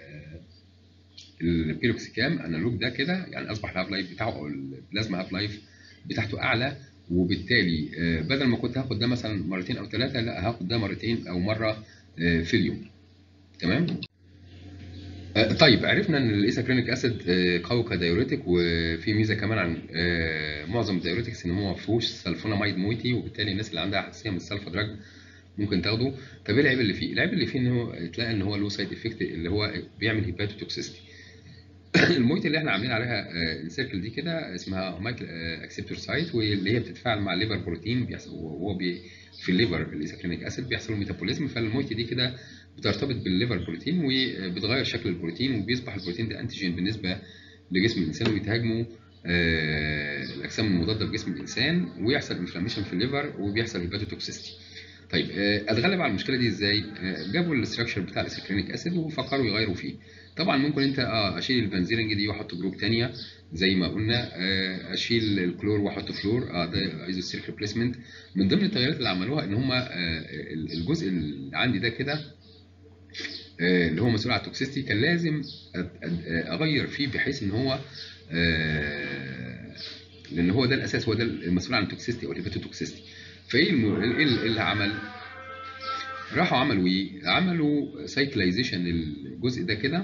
البيروكسيكام انالوج ده كده يعني اصبح الهاف لايف بتاعه او البلازما هاف لايف بتاعته اعلى وبالتالي بدل ما كنت هاخد ده مثلا مرتين او ثلاثه لا هاخد ده مرتين او مره في اليوم تمام آه، طيب عرفنا ان الايساكرينيك اسيد آه، قوي كدايوريتك وفي ميزه كمان عن آه، معظم الدايوريتكس ان هو ما فيهوش سلفوناميد مويتي وبالتالي الناس اللي عندها حساسيه من السلفا دراج ممكن تاخده طب ايه العيب اللي فيه؟ العيب اللي فيه ان هو تلاقي ان هو له سايد افكت اللي هو بيعمل هيباتوتوكسيستي المويت اللي احنا عاملين عليها آه، السيركل دي كده اسمها مايكل اكسبتور سايت واللي هي بتتفاعل مع الليفر بروتين بيحصل وهو بي في الليفر الايساكرينيك اسيد بيحصل ميتابوليزم فالمويت دي كده بترتبط بالليفر بروتين وبتغير شكل البروتين وبيصبح البروتين ده انتيجين بالنسبه لجسم الانسان وبيتهاجمه آه، الاجسام المضاده في جسم الانسان ويحصل انفلاميشن في الليفر وبيحصل هيباتوتوكسيستي طيب آه، اتغلب على المشكله دي ازاي؟ آه، جابوا الاستراكشر بتاع الاسكرينيك اسيد وفكروا يغيروا فيه. طبعا ممكن انت اه اشيل البنزيرنج دي واحط جروب ثانيه زي ما قلنا آه، اشيل الكلور واحط فلور اه ده ايزوستيريك ريبليسمنت من ضمن التغييرات اللي عملوها ان هم الجزء اللي عندي ده كده آه، اللي هو مسؤول عن التوكسيستي كان لازم أ- أ- اغير فيه بحيث ان هو آه، لان هو ده الاساس هو ده المسؤول عن التوكسيستي او الهيباتوتوكسيستي فايه الم- ايه ال- إيه اللي عمل راحوا عملوا ايه عملوا سايكلايزيشن الجزء ده كده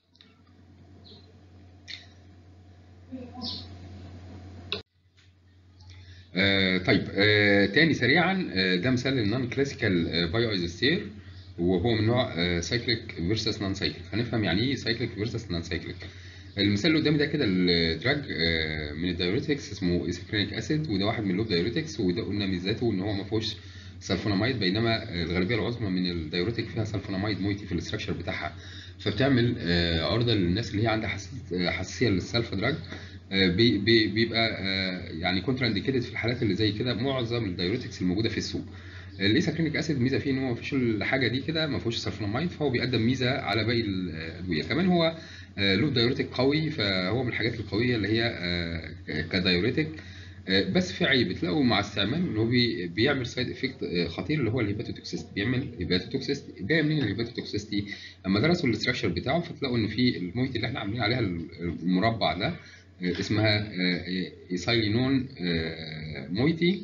آه طيب آه تاني سريعا آه ده مثال للنون كلاسيكال بايو ايزوستير وهو من نوع سايكليك فيرسس نون سايكليك هنفهم يعني ايه سايكليك فيرسس نون سايكليك المثال اللي قدامي ده كده الدراج آه، من الدايوريتكس اسمه ايسكرينيك اسيد وده واحد من اللوب دايوريتكس وده قلنا ميزاته ان هو ما فيهوش سلفوناميد بينما الغالبيه العظمى من الدايوريتك فيها سلفوناميد مويتي في الاستراكشر بتاعها فبتعمل آه، عرضه للناس اللي هي عندها حساس- آه، حساسيه للسلفا دراج آه، بي- بي- بيبقى آه، يعني كونترا انديكيتد في الحالات اللي زي كده معظم الدايوريتكس الموجوده في السوق الايساكرينيك اسيد الميزه فيه ان هو ما فيش الحاجه دي كده ما فيهوش سلفوناميد فهو بيقدم ميزه على باقي الادويه كمان هو آه، له دايوريتك قوي فهو من الحاجات القويه اللي هي آه، كدايوريتك آه، بس في عيب تلاقوا مع استعماله ان هو بي- بيعمل سايد افكت خطير اللي هو الهيباتوتوكسيستي بيعمل هيباتوتوكسيستي جايه منين الهيباتوتوكسيستي اما درسوا الاستراكشر بتاعه فتلاقوا ان في المويت اللي احنا عاملين عليها المربع ده آه، اسمها آه، ايسايلينون آه، مويتي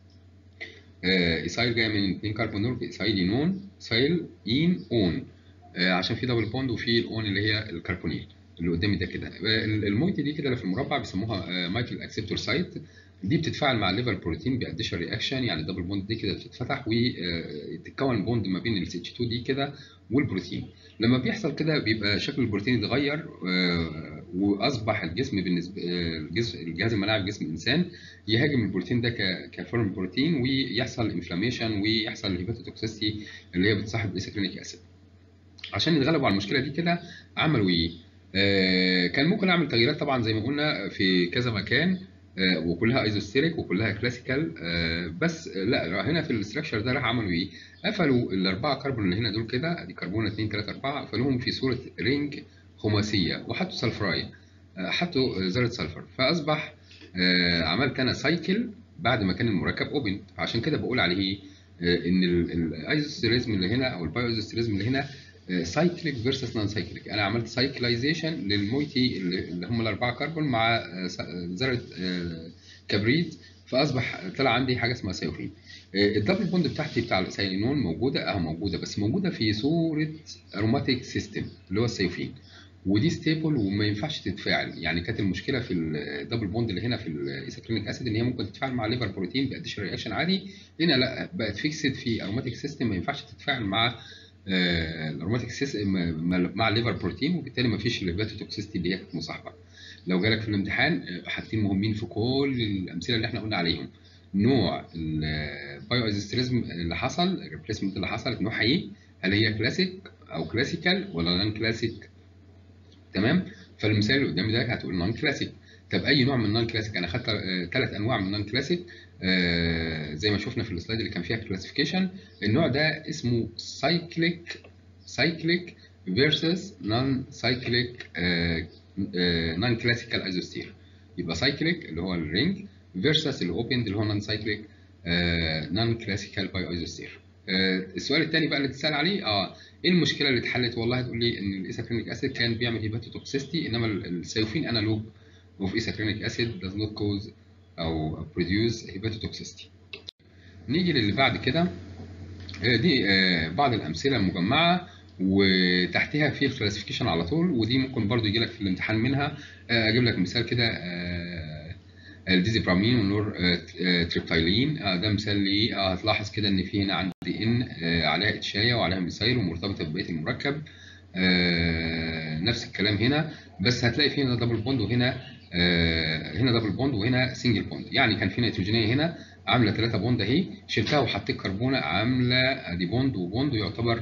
آه، ايسايل جايه من اتنين كربونور ايسايلينون سايل ان اون آه، عشان في دبل بوند وفي الاون اللي هي الكربونيل اللي قدامي ده كده آه، المويتي دي كده اللي في المربع بيسموها مايكل اكسبتور سايت دي بتتفاعل مع الليفر بروتين باديشن رياكشن يعني الدبل بوند دي كده بتتفتح وتتكون بوند ما بين ال CH2 دي كده والبروتين لما بيحصل كده بيبقى شكل البروتين اتغير آه، واصبح الجسم بالنسبه آه، الجسم الجهاز المناعي في جسم الانسان يهاجم البروتين ده ك- كفورم بروتين ويحصل انفلاميشن ويحصل هيباتوتوكسيستي اللي هي بتصاحب الايساكرينيك اسيد عشان يتغلبوا على المشكله دي كده عملوا ايه؟ آه كان ممكن اعمل تغييرات طبعا زي ما قلنا في كذا مكان آه وكلها ايزوستيريك وكلها كلاسيكال آه بس لا هنا في الاستراكشر ده راح عملوا ايه؟ قفلوا الاربعه كربون اللي هنا دول كده ادي كربون 2 3 4 قفلوهم في صوره رينج خماسيه وحطوا سلفرايه آه حطوا ذره سلفر فاصبح آه عملت انا سايكل بعد ما كان المركب اوبن عشان كده بقول عليه ايه؟ آه ان الايزوستيريزم اللي هنا او البايو ايزوستيريزم اللي هنا سايكليك فيرسس نون سايكليك انا عملت سايكلايزيشن للمويتي اللي اللي هم الاربعه كربون مع آه، س- آه، ذره آه، كبريت فاصبح طلع عندي حاجه اسمها سيوفين آه، الدبل بوند بتاعتي بتاع السايلينون موجوده اه موجوده بس موجوده في صوره اروماتيك سيستم اللي هو السيوفين ودي ستيبل وما ينفعش تتفاعل يعني كانت المشكله في الدبل بوند اللي هنا في الايساكرينيك اسيد ان هي ممكن تتفاعل مع الليفر بروتين باديشن رياكشن عادي هنا لا بقت فيكسد في اروماتيك سيستم ما ينفعش تتفاعل مع آه، الاروماتيك سيستم مع الليفر بروتين وبالتالي ما فيش الهيباتوتوكسيستي اللي هي كانت مصاحبه لو جالك في الامتحان آه، حاجتين مهمين في كل الامثله اللي احنا قلنا عليهم نوع البايو ايزوستريزم اللي حصل الريبليسمنت اللي حصلت نوعها ايه هل هي كلاسيك او كلاسيكال ولا نون كلاسيك تمام فالمثال اللي قدامي ده هتقول نون كلاسيك طب اي نوع من النون كلاسيك انا خدت ثلاث انواع من النون كلاسيك آه، زي ما شفنا في السلايد اللي كان فيها كلاسيفيكيشن النوع ده اسمه سايكليك سايكليك فيرسس نون سايكليك نون كلاسيكال ايزوستير يبقى سايكليك اللي هو الرينج فيرسس الاوبن اللي هو نون سايكليك نون كلاسيكال باي ايزوستير السؤال الثاني بقى اللي تسال عليه اه ايه المشكله اللي اتحلت والله تقول لي ان الايساكرينيك اسيد كان بيعمل هيباتوتوكسيستي انما السيوفين انالوج اوف ايساكرينيك اسيد does not cause او produce hepatotoxicity نيجي للي بعد كده آه، دي آه، بعض الامثله المجمعه وتحتها في الكلاسيفيكيشن على طول ودي ممكن برضو يجي لك في الامتحان منها آه، اجيب لك مثال كده الديزيبرامين والنور تريبتايلين ده مثال ليه هتلاحظ كده ان في هنا عندي ان عليها اتشايه وعليها ميثايل ومرتبطه ببقيه المركب نفس الكلام هنا بس هتلاقي في هنا دبل بوند وهنا هنا دبل بوند وهنا سنجل بوند يعني كان في نيتروجينيه هنا عامله 3 بوند اهي شلتها وحطيت كربونه عامله ادي بوند وبوند ويعتبر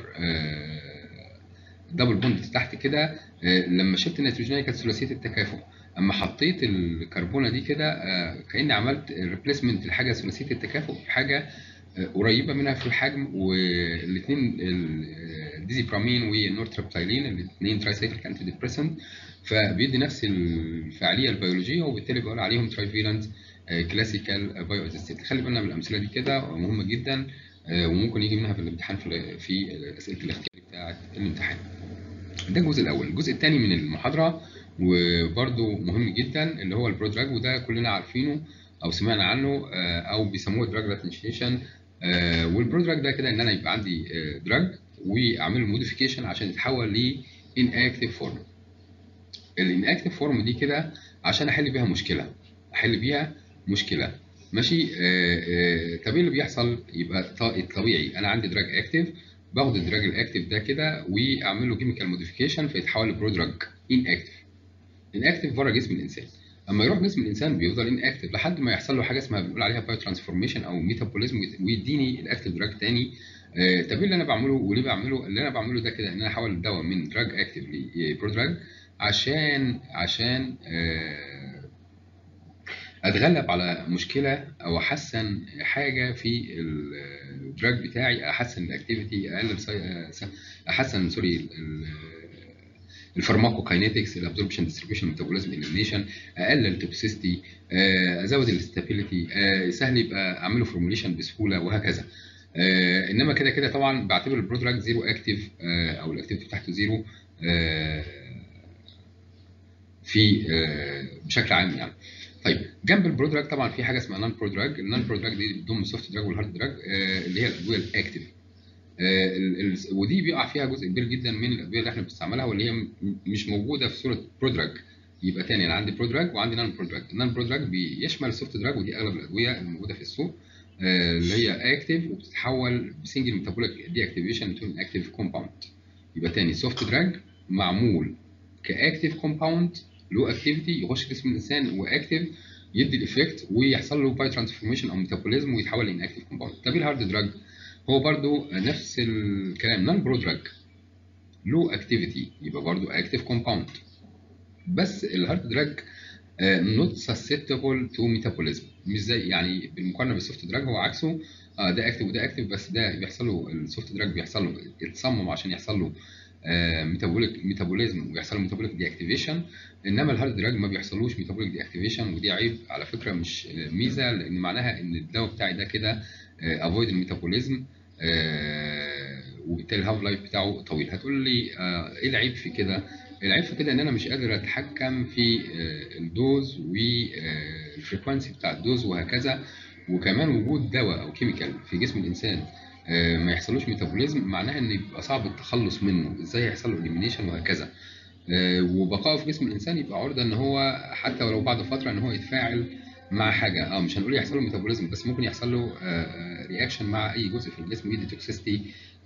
دبل بوند تحت كده لما شلت النيتروجينيه كانت ثلاثيه التكافؤ اما حطيت الكربونه دي كده كاني عملت ريبليسمنت لحاجه ثلاثيه التكافؤ حاجه قريبه منها في الحجم والاثنين الديزيبرامين والنورترابتايلين الاثنين ترايسايكليك انتي ديبريسنت فبيدي نفس الفعاليه البيولوجيه وبالتالي بقول عليهم ترايفيلنت كلاسيكال بايو اسيستيت خلي بالنا من الامثله دي كده مهمه جدا وممكن يجي منها في الامتحان في اسئله الاختيار بتاعه الامتحان ده الجزء الاول الجزء الثاني من المحاضره وبرده مهم جدا اللي هو البرودراج وده كلنا عارفينه او سمعنا عنه او بيسموه دراج لاتنشيشن والبرودراج ده كده ان انا يبقى عندي دراج واعمل له موديفيكيشن عشان يتحول ل inactive فورم الاناكتيف فورم دي كده عشان احل بيها مشكله احل بيها مشكله ماشي آه آه طب ايه اللي بيحصل يبقى الطبيعي انا عندي دراج اكتيف باخد الدراج الاكتيف ده كده واعمل له كيميكال موديفيكيشن فيتحول لبرودراج ان اكتيف ان اكتيف بره جسم الانسان اما يروح جسم الانسان بيفضل ان اكتيف لحد ما يحصل له حاجه اسمها بنقول عليها بايو ترانسفورميشن او ميتابوليزم ويديني الاكتيف دراج تاني آه طب ايه اللي انا بعمله وليه بعمله اللي انا بعمله ده كده ان انا احول الدواء من دراج اكتيف لبرودراج عشان عشان اتغلب على مشكله او احسن حاجه في الدراج بتاعي احسن الاكتيفيتي اقلل احسن سوري الفارماكوكاينetics الابزوربشن ديستريبيوشن ميتابوليزم اليمينيشن اقلل التوكسيستي ازود الاستابيليتي سهل يبقى اعمله فورموليشن بسهوله وهكذا انما كده كده طبعا بعتبر البرودراج زيرو اكتيف او الاكتيفيتي بتاعته زيرو في بشكل عام يعني طيب جنب البرودراج طبعا في حاجه اسمها نون برودراج النون برودراج دي بتضم السوفت دراج والهارد دراج اللي هي الادويه الاكتف ودي بيقع فيها جزء كبير جدا من الادويه اللي احنا بنستعملها واللي هي مش موجوده في صوره برودراج يبقى تاني انا عندي برودراج وعندي نون برودراج النون برودراج بيشمل السوفت دراج ودي اغلب الادويه الموجوده في السوق اللي هي اكتف وبتتحول بسنجل ميتابوليك دي اكتيفيشن تو اكتيف كومباوند يبقى تاني سوفت دراج معمول كاكتيف كومباوند له اكتيفيتي يخش جسم الانسان واكتيف يدي الايفكت ويحصل له باي ترانسفورميشن او ميتابوليزم ويتحول لان اكتيف كومباوند طب الهارد دراج هو برضو نفس الكلام نون برو دراج له اكتيفيتي يبقى برضو اكتيف كومباوند بس الهارد دراج نوت سسبتبل تو ميتابوليزم مش زي يعني بالمقارنه بالسوفت دراج هو عكسه آه ده اكتيف وده اكتيف بس ده بيحصل له السوفت دراج بيحصل له يتصمم عشان يحصل له ميتابوليك ميتابوليزم ويحصل له ميتابوليك دي اكتيفيشن انما الهارد دراج ما بيحصلوش ميتابوليك دي اكتيفيشن ودي عيب على فكره مش ميزه لان معناها ان الدواء بتاعي ده كده افويد الميتابوليزم وبالتالي الهاف لايف بتاعه طويل هتقول لي ايه العيب في كده العيب في كده ان انا مش قادر اتحكم في الدوز والفريكوانسي بتاع الدوز وهكذا وكمان وجود دواء او كيميكال في جسم الانسان ما يحصلوش ميتابوليزم معناها ان يبقى صعب التخلص منه ازاي يحصل له اليمينيشن وهكذا وبقائه في جسم الانسان يبقى عرضه ان هو حتى ولو بعد فتره ان هو يتفاعل مع حاجه اه مش هنقول يحصل له ميتابوليزم بس ممكن يحصل له رياكشن مع اي جزء في الجسم يدي توكسيستي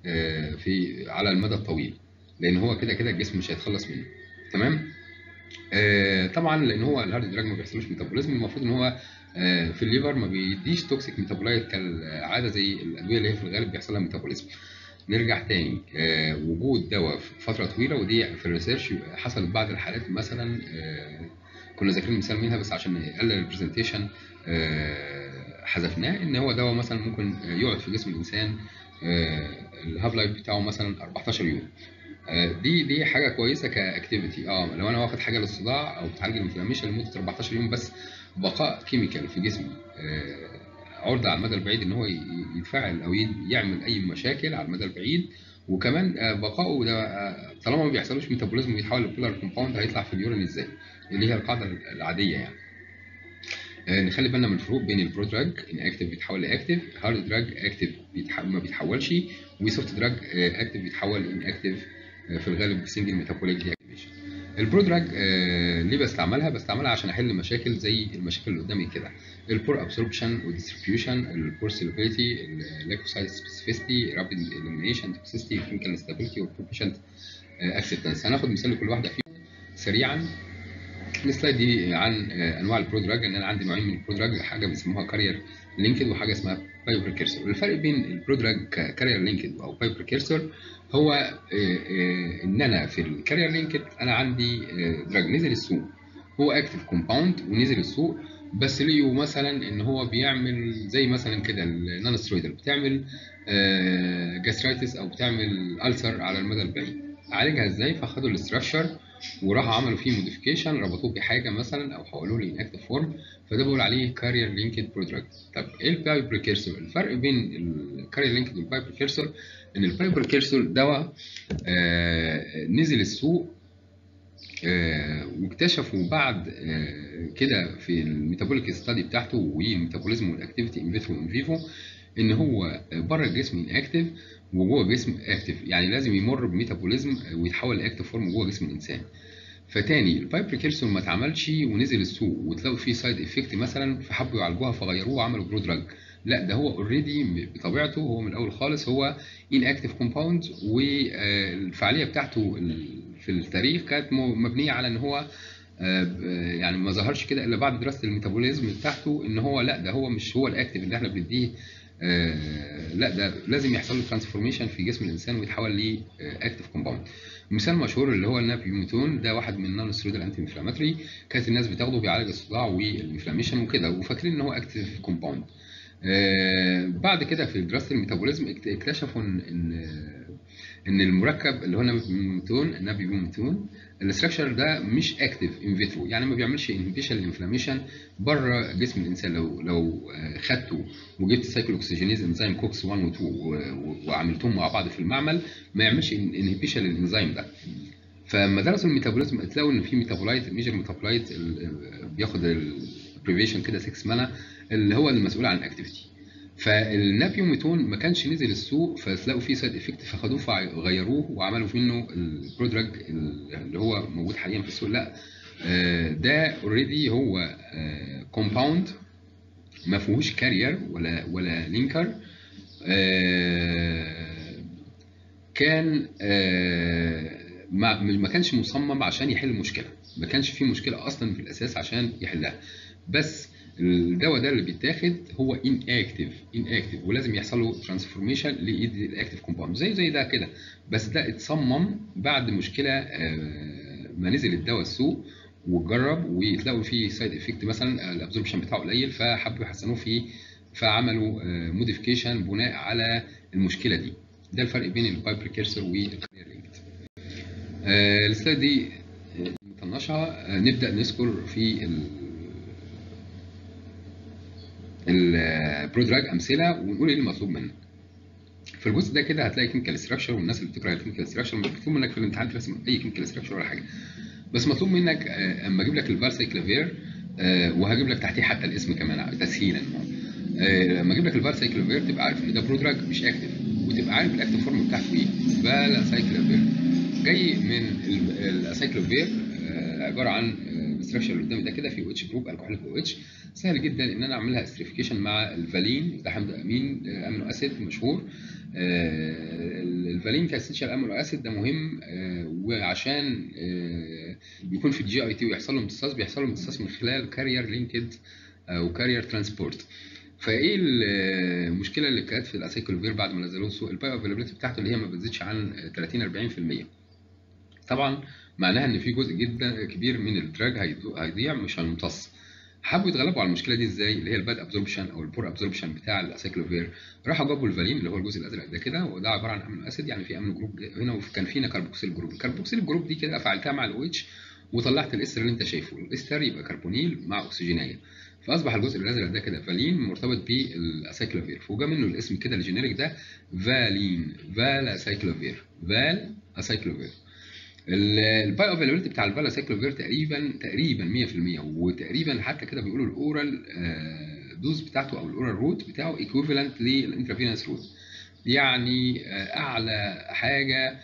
في على المدى الطويل لان هو كده كده الجسم مش هيتخلص منه تمام آه طبعا لان هو الهارد دراج ما بيحصلوش ميتابوليزم المفروض ان هو آه في الليفر ما بيديش توكسيك ميتابولايت كالعاده زي الادويه اللي هي في الغالب بيحصل لها ميتابوليزم نرجع تاني آه وجود دواء في فتره طويله ودي في الريسيرش حصلت بعض الحالات مثلا كنا ذاكرين مثال منها بس عشان نقلل البرزنتيشن حذفناه ان هو دواء مثلا ممكن يقعد في جسم الانسان الهاف لايف بتاعه مثلا 14 يوم دي دي حاجه كويسه كاكتيفيتي اه لو انا واخد حاجه للصداع او بتعالج الانفلاميشن لمده 14 يوم بس بقاء كيميكال في جسمي عرضه على المدى البعيد ان هو يتفاعل او يعمل اي مشاكل على المدى البعيد وكمان بقائه ده طالما ما بيحصلوش ميتابوليزم ويتحول لبولار كومباوند هيطلع في اليورين ازاي اللي هي القاعده العاديه يعني نخلي بالنا من الفروق بين البرو دراج ان اكتف بيتحول لاكتف هارد دراج اكتف بيتح... ما بيتحولش وسوفت دراج اكتف بيتحول ان اكتف آه، في الغالب سنجل ميتابوليك دي اكتيفيشن البرودراج آه، ليه بستعملها بستعملها عشان احل مشاكل زي المشاكل اللي قدامي كده البور ابسوربشن وديستريبيوشن البور سيلابيلتي اللاكوسايت سبيسيفيستي رابيد اليمينيشن توكسيستي كيميكال ستابيليتي والبروفيشنت اكسبتنس هناخد مثال لكل واحده فيهم سريعا السلايد دي عن آه، انواع البرودراج ان انا عندي نوعين من البرودراج حاجه بيسموها كارير لينكد وحاجه اسمها بايو بريكيرسور الفرق بين البرودراج كارير لينكد او بايو بريكيرسور هو آه، آه، ان انا في الكارير لينكد انا عندي آه، دراج نزل السوق هو اكتف كومباوند ونزل السوق بس ليه مثلا ان هو بيعمل زي مثلا كده النون سترويدال بتعمل جاسترايتس او بتعمل ألسر على المدى البعيد عالجها ازاي فخدوا الاستراكشر وراحوا عملوا فيه موديفيكيشن ربطوه بحاجه مثلا او حولوه لانكتيف فورم فده بقول عليه كارير لينكد برودراج طب ايه الباي بريكيرسور الفرق بين الكارير لينكد والباي بريكيرسور ان الباي بريكيرسور دواء آه نزل السوق آه واكتشفوا بعد آه كده في الميتابوليك ستادي بتاعته والميتابوليزم والاكتيفيتي ان فيترو وان فيفو ان هو بره الجسم انكتيف وجوه الجسم اكتف يعني لازم يمر بميتابوليزم ويتحول لاكتف فورم جوه جسم الانسان فتاني البايب بريكيرسون ما اتعملش ونزل السوق وتلاقوا فيه سايد افكت مثلا فحبوا يعالجوها فغيروه وعملوا برو دراج لا ده هو اوريدي بطبيعته هو من الاول خالص هو ان اكتف كومباوند والفعاليه بتاعته في التاريخ كانت مبنيه على ان هو يعني ما ظهرش كده الا بعد دراسه الميتابوليزم بتاعته ان هو لا ده هو مش هو الاكتف اللي احنا بنديه آه لا ده لازم يحصل له ترانسفورميشن في جسم الانسان ويتحول ل اكتف كومباوند مثال مشهور اللي هو النابيوميتون ده واحد من نون سترويدال انتي انفلاماتوري كانت الناس بتاخده بيعالج الصداع والانفلاميشن وكده وفاكرين ان هو اكتف كومباوند آه بعد كده في دراسه الميتابوليزم اكتشفوا ان ان ان المركب اللي هو نابيوميتون النابيوميتون الاستراكشر ده مش اكتف ان فيترو يعني ما بيعملش انهبيشن للانفلاميشن بره جسم الانسان لو لو خدته وجبت سايكلوكسجينيز انزيم كوكس 1 و 2 وعملتهم مع بعض في المعمل ما يعملش انهبيشن للانزيم ده فلما درسوا الميتابوليزم تلاقوا ان في ميتابولايت الميجر ميتابولايت بياخد البريفيشن كده 6 مانا اللي هو المسؤول عن الاكتيفيتي فالنابيوميتون ما كانش نزل السوق فتلاقوا فيه سايد افكت فخدوه فغيروه وعملوا منه البرودراج اللي هو موجود حاليا في السوق لا ده اوريدي هو كومباوند ما فيهوش كارير ولا ولا لينكر كان ما ما كانش مصمم عشان يحل مشكله ما كانش فيه مشكله اصلا في الاساس عشان يحلها بس الدواء ده اللي بيتاخد هو ان اكتف ان اكتف ولازم يحصل له ترانسفورميشن لايد الاكتف كومباوند زي زي ده كده بس ده اتصمم بعد مشكله ما نزل الدواء السوق وجرب ويتلاقوا فيه سايد افكت مثلا الابزوربشن بتاعه قليل فحبوا يحسنوه فيه فعملوا موديفيكيشن بناء على المشكله دي ده الفرق بين الباي بريكيرسور والكارير لينكد السلايد دي نطنشها نبدا نذكر في البرودراج امثله ونقول ايه المطلوب منك في الجزء ده كده هتلاقي كيميكال ستراكشر والناس اللي بتكره الكيميكال ستراكشر مش مطلوب منك في الامتحان ترسم اي كيميكال ستراكشر ولا حاجه بس مطلوب منك اما اجيب لك الفارسايكلافير وهجيب لك تحتيه حتى الاسم كمان تسهيلا لما اجيب لك الفارسايكلافير تبقى عارف ان ده برودراج مش اكتف وتبقى عارف الاكتف فورم بتاعته ايه فالاسايكلافير جاي من الاسايكلافير عباره عن الاستراكشر اللي قدامي ده كده في او اتش جروب الكحوليك او اتش سهل جدا ان انا اعملها استريفيكيشن مع الفالين ده حمض امين امينو اسيد مشهور الفالين كاسينشال امينو اسيد ده مهم وعشان يكون في الجي اي تي ويحصل له امتصاص بيحصل له امتصاص من خلال كارير لينكد او كارير ترانسبورت فايه المشكله اللي كانت في الاسايكلوفير بعد ما نزلوه السوق البايو افيلابيلتي بتاعته اللي هي ما بتزيدش عن 30 40% طبعا معناها ان في جزء جدا كبير من الدراج هيضيع مش هيمتص حبوا يتغلبوا على المشكله دي ازاي اللي هي الباد ابزوربشن او البور ابزوربشن بتاع الاسايكلوفير راحوا جابوا الفالين اللي هو الجزء الازرق ده كده وده عباره عن امينو اسيد يعني في امينو جروب هنا وكان فينا كربوكسيل جروب الكربوكسيل جروب دي كده فعلتها مع الاو اتش وطلعت الاستر اللي انت شايفه الاستر يبقى كربونيل مع اكسجينيه فاصبح الجزء الازرق ده كده فالين مرتبط بالاسايكلوفير فوجا منه الاسم كده الجينيريك ده فالين فال اسايكلوفير فال اسايكلوفير البايو افيلابيلتي بتاع الفالا سايكلوفير تقريبا تقريبا 100% وتقريبا حتى كده بيقولوا الاورال دوز بتاعته او الاورال روت بتاعه ايكويفالنت للانترافينوس روت يعني اعلى حاجه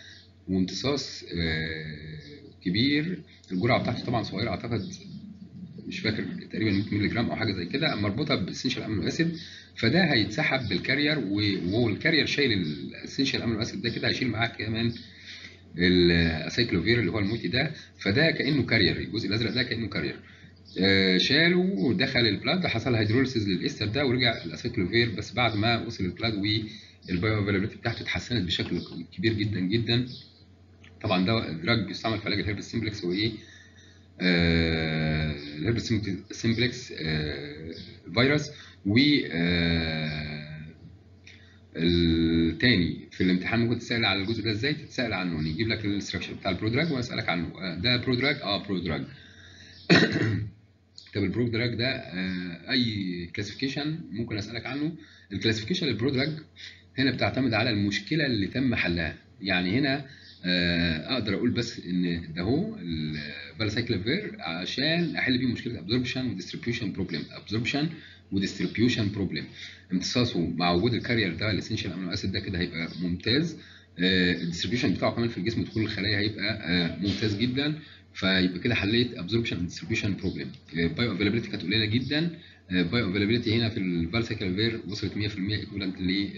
وامتصاص آه، كبير الجرعه بتاعته طبعا صغيره اعتقد مش فاكر تقريبا 100 مللي جرام او حاجه زي كده مربوطه بالاسنشال امينو اسيد فده هيتسحب بالكارير وهو الكارير شايل الاسنشال امينو اسيد ده كده هيشيل معاه كمان الاسايكلوفير اللي هو الموتي ده فده كانه كارير الجزء الازرق ده كانه كارير آه، شاله ودخل البلاد حصل هيدروليسيس للاستر ده ورجع الاسايكلوفير بس بعد ما وصل البلاد والبايو افيلابيلتي بتاعته اتحسنت بشكل كبير جدا جدا طبعا ده دراج بيستعمل في علاج الهربس سيمبلكس وايه آه الهربس سيمبلكس آه فيروس و آه التاني في الامتحان ممكن تسال على الجزء ده ازاي تتسال عنه يعني يجيب لك الاستراكشر بتاع البرودراج واسالك عنه آه، ده برودراج اه برودراج طب البرو دراج ده آه، اي كلاسيفيكيشن ممكن اسالك عنه الكلاسيفيكيشن للبرو دراج هنا بتعتمد على المشكله اللي تم حلها يعني هنا آه، اقدر اقول بس ان ده هو البالاسايكلافير عشان احل بيه مشكله ابزوربشن وديستريبيوشن بروبلم ابزوربشن وديستريبيوشن بروبلم امتصاصه مع وجود الكارير ده الاسنشال امينو اسيد ده كده هيبقى ممتاز الديستريبيوشن بتاعه كمان في الجسم دخول الخلايا هيبقى آه، ممتاز جدا فيبقى كده حليت ابزوربشن ديستريبيوشن بروبلم بايو افيلابيلتي كانت قليله جدا بايو افيلابيلتي هنا في الفالسيكال فير وصلت 100% ايكوفالنت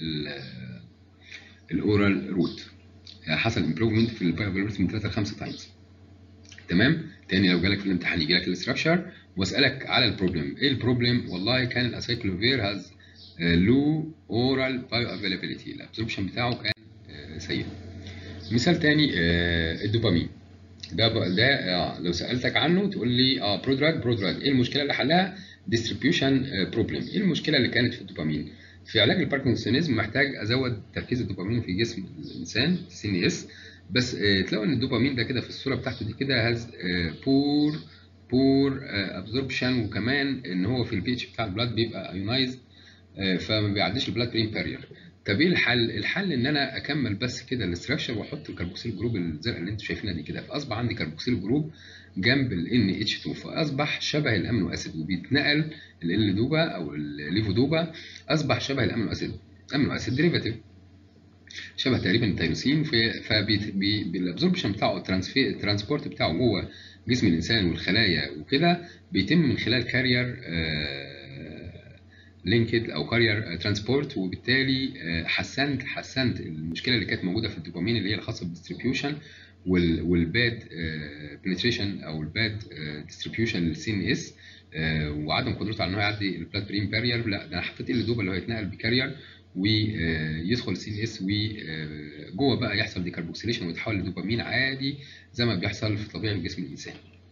للاورال روت حصل امبروفمنت في البايو افيلابيلتي من 3 ل 5 تايمز تمام تاني لو جالك في الامتحان يجي لك الاستراكشر واسالك على البروبلم ايه البروبلم والله كان الاسايكلوفير هاز لو اورال بايو افيلابيلتي الابزوربشن بتاعه كان آه، سيء مثال تاني آه، الدوبامين ده ب... ده آه لو سالتك عنه تقول لي اه برودراج برودراج ايه المشكله اللي حلها ديستريبيوشن بروبلم ايه المشكله اللي كانت في الدوبامين في علاج الباركنسونيزم محتاج ازود تركيز الدوبامين في جسم الانسان سي ان اس بس آه تلاقوا ان الدوبامين ده كده في الصوره بتاعته دي كده هاز بور بور ابزوربشن وكمان ان هو في البي اتش بتاع البلاد بيبقى ايونايز فما بيعديش البلاد برين بارير طب ايه الحل؟ الحل ان انا اكمل بس كده الاستراكشر واحط الكربوكسيل جروب الزرقاء اللي انتم شايفينها دي كده فاصبح عندي كربوكسيل جروب جنب ال NH2 فاصبح شبه الامينو اسيد وبيتنقل ال دوبا او الليفو دوبا اصبح شبه الامينو اسيد امينو اسيد ديريفاتيف شبه تقريبا التيروسين فبالابزوربشن بتاعه الترانسبورت بتاعه جوه جسم الانسان والخلايا وكده بيتم من خلال كارير آه لينكد او كارير ترانسبورت وبالتالي حسنت حسنت المشكله اللي كانت موجوده في الدوبامين اللي هي الخاصه بالديستريبيوشن والباد بنتريشن او الباد ديستريبيوشن للسي ان اس وعدم قدرته على ان هو يعدي البلاد برين بارير لا ده انا حطيت ال دوبا اللي هو يتنقل بكارير ويدخل السي ان اس وجوه بقى يحصل ديكربوكسيليشن ويتحول لدوبامين عادي زي ما بيحصل في طبيعي جسم الانسان.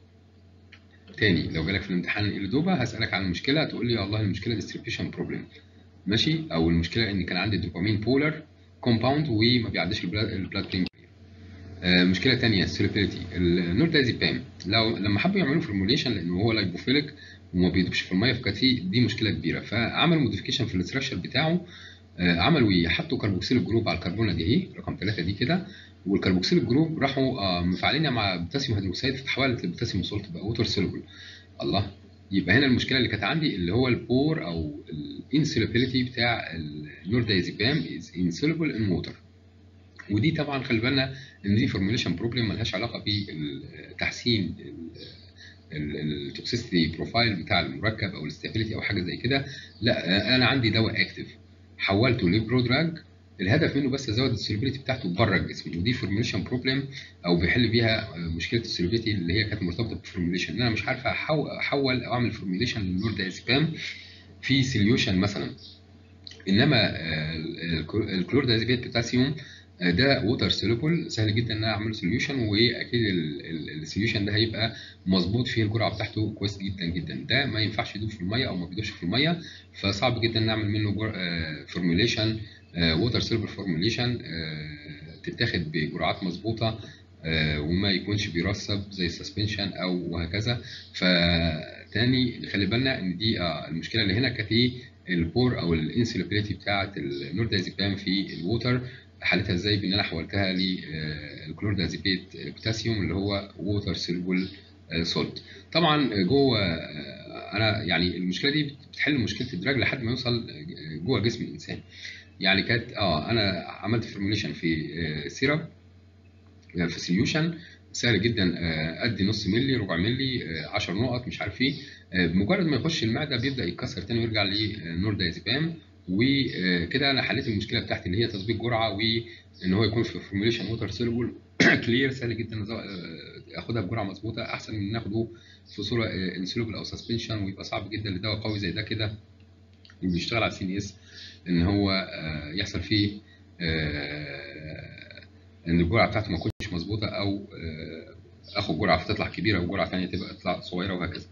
تاني لو جالك في الامتحان الدوبا هسالك عن المشكله هتقول لي والله المشكله ديستريبيوشن بروبلم ماشي او المشكله ان كان عندي دوبامين بولر كومباوند وما بيعديش البلاد برين آه مشكله ثانيه السيربيليتي النوردازيبام لو لما حبوا يعملوا فورموليشن لانه هو لايبوفيليك وما بيدوبش في الميه فكانت دي مشكله كبيره فعملوا موديفيكيشن في الاستراكشر بتاعه آه عملوا ايه حطوا كربوكسيل جروب على الكربونه دي اهي رقم 3 دي كده والكربوكسيل جروب راحوا آه مفعلينها مع بوتاسيوم هيدروكسيد فتحولت لبوتاسيوم سولت بقى ووتر سولبل الله يبقى هنا المشكله اللي كانت عندي اللي هو البور او الانسولابيلتي بتاع النوردازيبام از انسولبل ان ووتر ودي طبعا خلي بالنا ان دي فورميوليشن بروبلم ملهاش علاقه بتحسين التوكسيستي بروفايل بتاع المركب او الاستابيليتي او حاجه زي كده لا انا عندي دواء اكتف حولته لبرودراج الهدف منه بس ازود السوليبيليتي بتاعته بره الجسم ودي فورميوليشن بروبلم او بيحل بيها مشكله السوليبيليتي اللي هي كانت مرتبطه بالفورميوليشن ان انا مش عارف احول او اعمل فورميوليشن للنوردازيبام في سوليوشن مثلا انما الكلوردازيبيت بوتاسيوم ده ووتر سوليبل سهل جدا ان انا اعمل سوليوشن واكيد السوليوشن ده هيبقى مظبوط فيه الجرعه بتاعته كويس جدا جدا ده ما ينفعش يدوب في الميه او ما بيدوبش في الميه فصعب جدا نعمل منه فورميوليشن ووتر سوليبل فورميوليشن تتاخد بجرعات مظبوطه وما يكونش بيرسب زي السسبنشن او وهكذا فتاني نخلي بالنا ان دي المشكله اللي هنا كانت ايه البور او الانسولابيلتي بتاعه النوردازيبام في الووتر حالتها ازاي بان انا حولتها للكلوردازيبيت بوتاسيوم اللي هو ووتر سوليبل سولت طبعا جوه انا يعني المشكله دي بتحل مشكله الدراج لحد ما يوصل جوه جسم الانسان يعني كانت اه انا عملت فورميوليشن في سيرب في سوليوشن سهل جدا آه، ادي نص ملي ربع ملي 10 نقط مش عارف ايه آه، بمجرد ما يخش المعده بيبدا يتكسر تاني ويرجع لنور دايزيبام وكده انا حليت المشكله بتاعتي اللي هي تظبيط جرعه وان هو يكون في فورميوليشن ووتر سيلبل كلير سهل جدا اخدها بجرعه مظبوطه احسن من ناخده في صوره انسولوبل او سسبنشن ويبقى صعب جدا لدواء قوي زي ده كده وبيشتغل على السي ان اس ان هو يحصل فيه ان الجرعه بتاعته ما تكونش مظبوطه او اخد جرعه فتطلع كبيره وجرعه ثانيه تبقى تطلع صغيره وهكذا.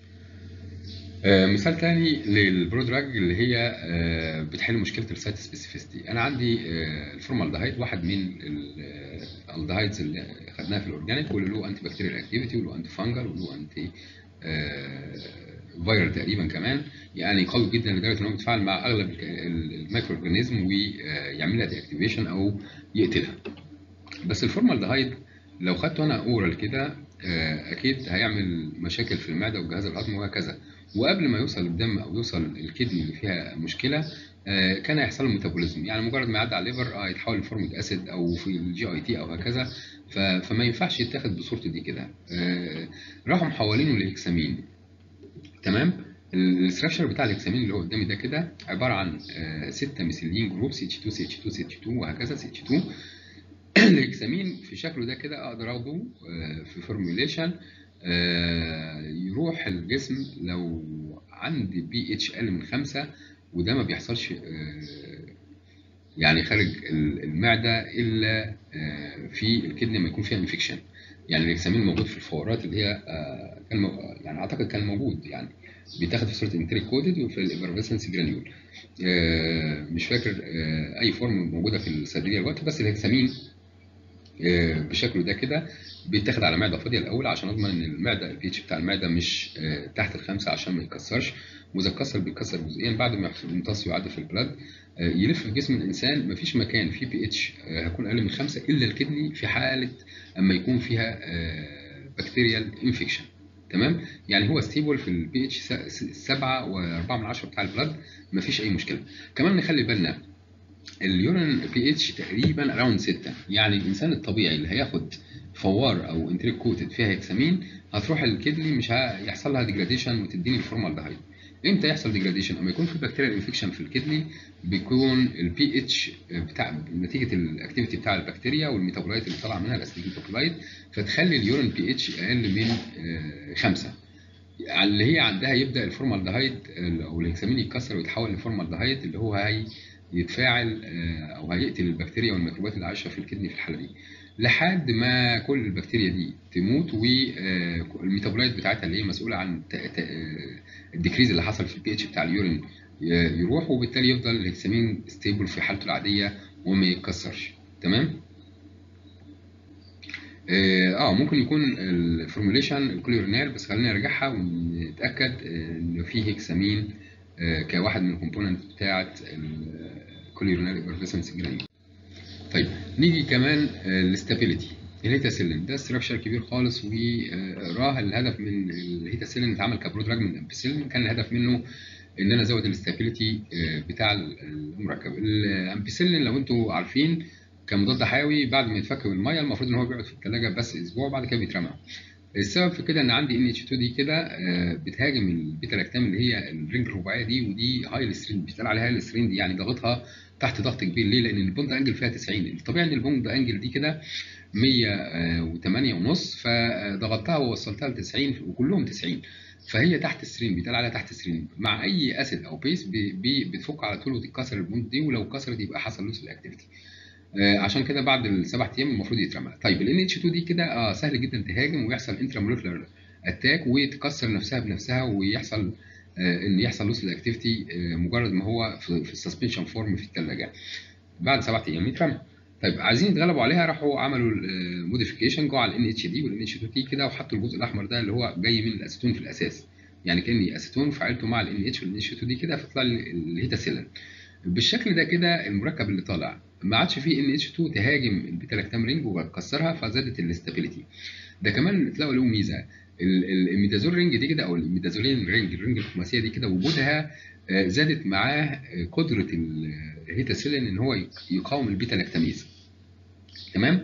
مثال ثاني للبرودراج اللي هي بتحل مشكله السايت سبيسيفيستي انا عندي الفورمالدهايد واحد من الالدهايدز اللي خدناها في الاورجانيك واللي له انتي بكتيريال اكتيفيتي وله انتي فانجل وله انتي فيرال تقريبا كمان يعني قوي جدا لدرجه ان هو بيتفاعل مع اغلب المايكرو اورجانيزم ويعمل لها دي اكتيفيشن او يقتلها بس الفورمالدهايد لو خدته انا اورال كده اكيد هيعمل مشاكل في المعده والجهاز الهضمي وهكذا وقبل ما يوصل الدم او يوصل الكدني اللي فيها مشكله كان هيحصل له ميتابوليزم يعني مجرد ما يعدي على الليفر اه يتحول لفورميك اسيد او في الجي اي تي او هكذا فما ينفعش يتاخد بصورته دي كده راحوا محولينه لهكسامين تمام الاستراكشر بتاع الهكسامين اللي هو قدامي ده كده عباره عن 6 ميثيلين جروب سي اتش 2 سي اتش 2 سي اتش 2 وهكذا سي اتش 2 الهكسامين في شكله ده كده اقدر اخده في فورميوليشن يروح الجسم لو عندي بي اتش اقل من خمسة وده ما بيحصلش يعني خارج المعده الا في الكدنه ما يكون فيها انفكشن يعني الهكسامين موجود في الفورات اللي هي كان يعني اعتقد كان موجود يعني بيتاخد في صوره انتريك كودد وفي الافرفيسنس جرانيول مش فاكر اي فورم موجوده في الصيدليه دلوقتي بس الهكسامين بشكله ده كده بيتاخد على معده فاضيه الاول عشان اضمن ان المعده البي اتش بتاع المعده مش تحت الخمسه عشان ما يتكسرش واذا اتكسر بيتكسر جزئيا بعد ما يمتص ويعدي في البلاد يلف في جسم الانسان مفيش مكان فيه بي اتش هيكون اقل من خمسه الا الكدني في حاله اما يكون فيها بكتيريال انفكشن تمام يعني هو ستيبل في البي اتش 7 و4 من 10 بتاع البلاد مفيش اي مشكله كمان نخلي بالنا اليورين بي اتش تقريبا اراوند 6 يعني الانسان الطبيعي اللي هياخد فوار او انتريك كوتد فيها هكسامين هتروح الكدني مش هيحصل لها ديجراديشن وتديني الفورمالدهايد امتى يحصل ديجراديشن اما يكون في بكتيريال انفكشن في الكدني بيكون البي اتش بتاع نتيجه الاكتيفيتي بتاع البكتيريا والميتابولايت اللي طالعه منها الاسيديك ميتابولايت فتخلي اليورين بي اتش اقل من 5 اللي هي عندها يبدا الفورمالدهايد او الهكسامين يتكسر ويتحول لفورمالدهايد اللي هو هي يتفاعل او هيقتل البكتيريا والميكروبات اللي عايشه في الكدني في الحاله دي لحد ما كل البكتيريا دي تموت والميتابولايت بتاعتها اللي هي مسؤوله عن الديكريز اللي حصل في البي اتش بتاع اليورين يروح وبالتالي يفضل الهكسامين ستيبل في حالته العاديه وما يتكسرش تمام اه ممكن يكون الفورموليشن الكوليورينال بس خلينا نرجعها ونتاكد ان في هكسامين كواحد من الكومبوننت بتاعه الكوليورينال افرفيسنس جرانيول طيب نيجي كمان الاستابيليتي الهيتاسيلين ده ستراكشر كبير خالص وراه الهدف من الهيتاسيلين اتعمل كبرودراج من الامبيسيلين كان الهدف منه ان انا ازود الاستابيليتي بتاع المركب الامبيسيلين لو انتوا عارفين كمضاد حيوي بعد ما يتفك بالميه المفروض ان هو بيقعد في الثلاجه بس اسبوع وبعد كده بيترمى السبب في كده ان عندي ان اتش 2 دي كده بتهاجم البيتا لاكتام اللي هي الرينج الرباعيه دي ودي هاي سترين بيشتغل عليها هاي سترين دي يعني ضغطها تحت ضغط كبير ليه؟ لان البوند انجل فيها 90 الطبيعي ان البوند انجل دي كده 108 ونص فضغطتها ووصلتها ل 90 وكلهم 90 فهي تحت السرين بيتقال عليها تحت السرين مع اي اسيد او بيس بي بي بتفك على طول وتتكسر البوند دي ولو اتكسرت يبقى حصل لوس الاكتيفيتي عشان كده بعد السبع ايام المفروض يترمى طيب ال اتش 2 دي كده اه سهل جدا تهاجم ويحصل انترامولكولار اتاك وتكسر نفسها بنفسها ويحصل آه ان يحصل لوس الاكتيفيتي آه مجرد ما هو في, في السسبنشن فورم في الثلاجه بعد سبع ايام يترمى طيب عايزين يتغلبوا عليها راحوا عملوا موديفيكيشن جوه على الان اتش دي والان اتش 2 دي كده وحطوا الجزء الاحمر ده اللي هو جاي من الاسيتون في الاساس يعني كاني اسيتون فعلته مع الان اتش والان اتش 2 دي كده فطلع لي الهيتاسيلين بالشكل ده كده المركب اللي طالع ما عادش فيه ان اتش 2 تهاجم البيتا لاكتام رينج وتكسرها فزادت الاستابيليتي ده كمان تلاقوا له ميزه الميدازول رينج دي كده او الميدازولين رينج الرينج الخماسيه دي كده وجودها زادت معاه قدره الهيتاسيلين ان هو يقاوم البيتا لاكتاميز تمام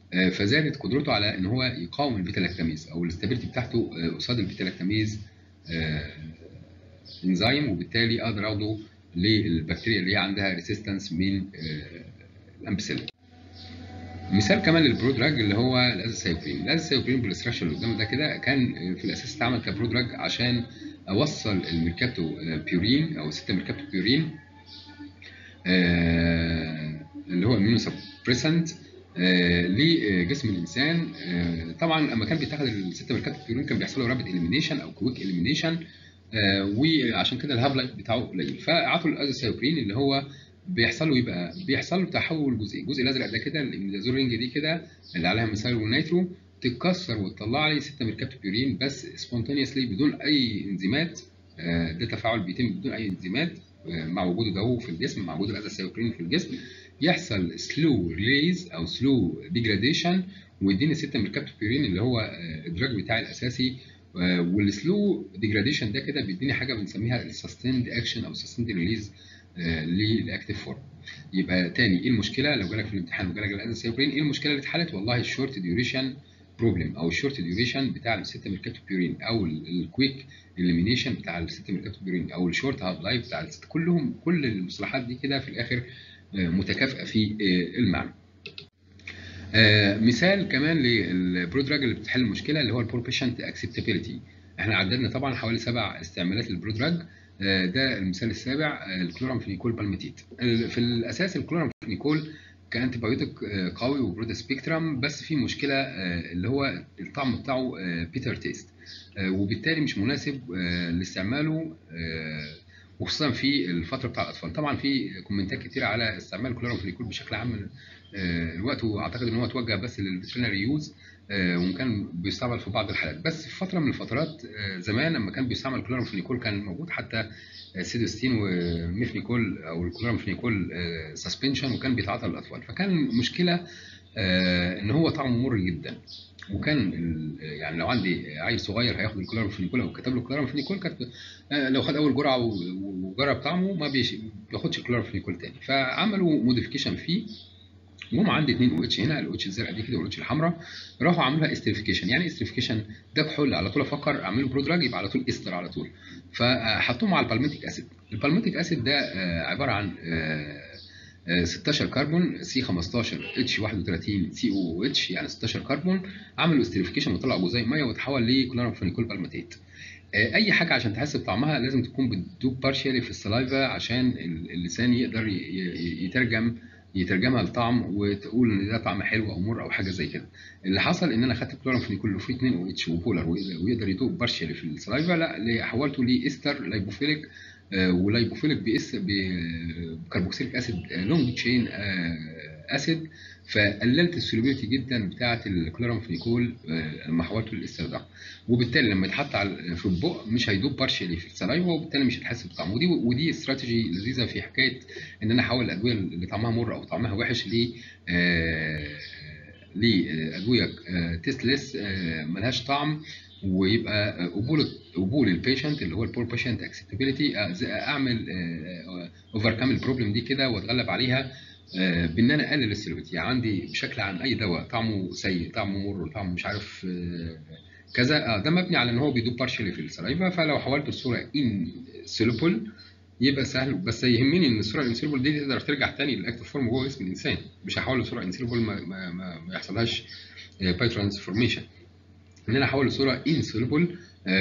آه، فزادت قدرته على ان هو يقاوم البيتا لاكتاميز او الاستابيليتي بتاعته آه، قصاد البيتا لاكتاميز آه، انزيم وبالتالي اقدر اخده للبكتيريا اللي هي عندها ريسيستنس من آه، الامبسيلين مثال كمان للبرودراج اللي هو الازاسايوبرين الازاسايوبرين بالاستراكشر اللي قدام ده كده كان في الاساس اتعمل كبرودراج عشان اوصل الميركاتو بيورين او 6 ميركاتو بيورين آه، اللي هو الميونو سبريسنت لجسم الانسان آه، طبعا لما كان بيتاخد ال 6 ميركاتو بيورين كان بيحصل له رابid اليمينيشن او كويك اليمينيشن وعشان كده الهاف لايف بتاعه قليل فعطوا الازاسايوبرين اللي هو بيحصل له يبقى بيحصل له تحول جزئي الجزء الازرق ده كده الاميدازول رينج دي كده اللي عليها مثال والنيترو تتكسر وتطلع لي 6 ميركاتو بيورين بس سبونتانيوسلي بدون اي انزيمات آه، ده تفاعل بيتم بدون اي انزيمات آه، مع وجوده ده في الجسم مع وجود الازاسايوبرين في الجسم يحصل سلو ريليز او سلو ديجراديشن ويديني 6 ميركاتو بيورين اللي هو آه، الدراج بتاعي الاساسي آه، والسلو ديجراديشن ده كده بيديني حاجه بنسميها السستيند اكشن او سستيند ريليز للاكتيف فورم يبقى تاني ايه المشكله لو جالك في الامتحان وجالك الازاسايوبرين ايه المشكله اللي اتحلت والله الشورت ديوريشن بروبلم او الشورت ديوريشن بتاع ال 6 ميركاتو بيورين او الكويك اليمينيشن بتاع ال 6 ميركاتو بيورين او الشورت هاف لايف بتاع ال 6 كلهم كل المصطلحات دي كده في الاخر آه، متكافئه في آه، المعنى آه، مثال كمان للبرودراج اللي بتحل المشكله اللي هو البور بيشنت اكسبتابيلتي احنا عددنا طبعا حوالي سبع استعمالات للبرودراج آه، ده المثال السابع آه، الكلورامفينيكول بالميتيت ال- في الاساس الكلورامفينيكول كانتي بايوتيك آه، قوي وبرود سبيكترم بس في مشكله آه، اللي هو الطعم بتاعه بيتر تيست وبالتالي مش مناسب آه، لاستعماله آه، وخصوصا في الفتره بتاع الاطفال طبعا في كومنتات كتير على استعمال الكلورامفينيكول بشكل عام آه، الوقت واعتقد ان هو اتوجه بس للفيترينري يوز وكان بيستعمل في بعض الحالات بس في فتره من الفترات آه، زمان لما كان بيستعمل كلورامفينيكول كان موجود حتى آه، سيدوستين وميفنيكول او الكلورامفينيكول سسبنشن وكان بيتعاطى للاطفال فكان مشكله آه، ان هو طعمه مر جدا وكان ال- يعني لو عندي عيل صغير هياخد الكلورامفينيكول او كتب له كلورامفينيكول كانت آه، لو خد اول جرعه و- و- وجرب طعمه ما بيش- بياخدش الكلورامفينيكول تاني فعملوا موديفيكيشن فيه وهم عندي اثنين او اتش هنا الاو اتش الزرقاء دي كده والاو اتش الحمراء راحوا عملوها استريفيكيشن يعني استريفيكيشن ده كحول على طول افكر اعمله برودراج يبقى على طول استر على طول فحطوهم على البالميتيك اسيد البالميتيك اسيد ده آه، عباره عن آه، آه، 16 كربون سي 15 اتش 31 سي او اتش يعني 16 كربون عملوا استريفيكيشن وطلعوا جزيء ميه وتحول لكلورامفينيكول بالميتيت آه، اي حاجه عشان تحس بطعمها لازم تكون بتدوب بارشالي في السلايفا عشان ال- اللسان يقدر ي- ي- يترجم يترجمها لطعم وتقول ان ده طعم حلو او مر او حاجه زي كده اللي حصل ان انا خدت كلورامفينيكول فيه 2 او اتش وبولر ويقدر ويقدر يدوب بارشالي في السلايفا لا اللي حولته لاستر لايبوفيليك آه، ولايبوفيليك بإس بكربوكسيليك اسيد لونج تشين اسيد فقللت السولوبيليتي جدا بتاعه الكلورامفينيكول آه، لما حولته للاستر ده وبالتالي لما يتحط على في البق مش هيدوب بارشلي في السلايفا وبالتالي مش هتحس بطعمه ودي ودي استراتيجي لذيذه في حكايه ان انا احول الادويه اللي طعمها مر او طعمها وحش ل آه، لادويه تيستلس ملهاش طعم ويبقى آه، قبول قبول البيشنت اللي هو البور بيشنت اكسبتابيلتي اعمل اوفركم البروبلم دي كده واتغلب عليها آه، بان انا اقلل السلوبيتي يعني عندي بشكل عام اي دواء طعمه سيء طعمه مر طعمه مش عارف آه، كذا آه، ده مبني على ان هو بيدوب بارشلي في السلايفا فلو حولته لصوره ان سولوبل يبقى سهل بس يهمني ان الصوره الانسولبل دي تقدر ترجع تاني للاكتف فورم جوه جسم الانسان مش هحول لصوره انسولبل ما, ما, ما, ما يحصلهاش باي ترانسفورميشن ان انا احول لصوره انسولبل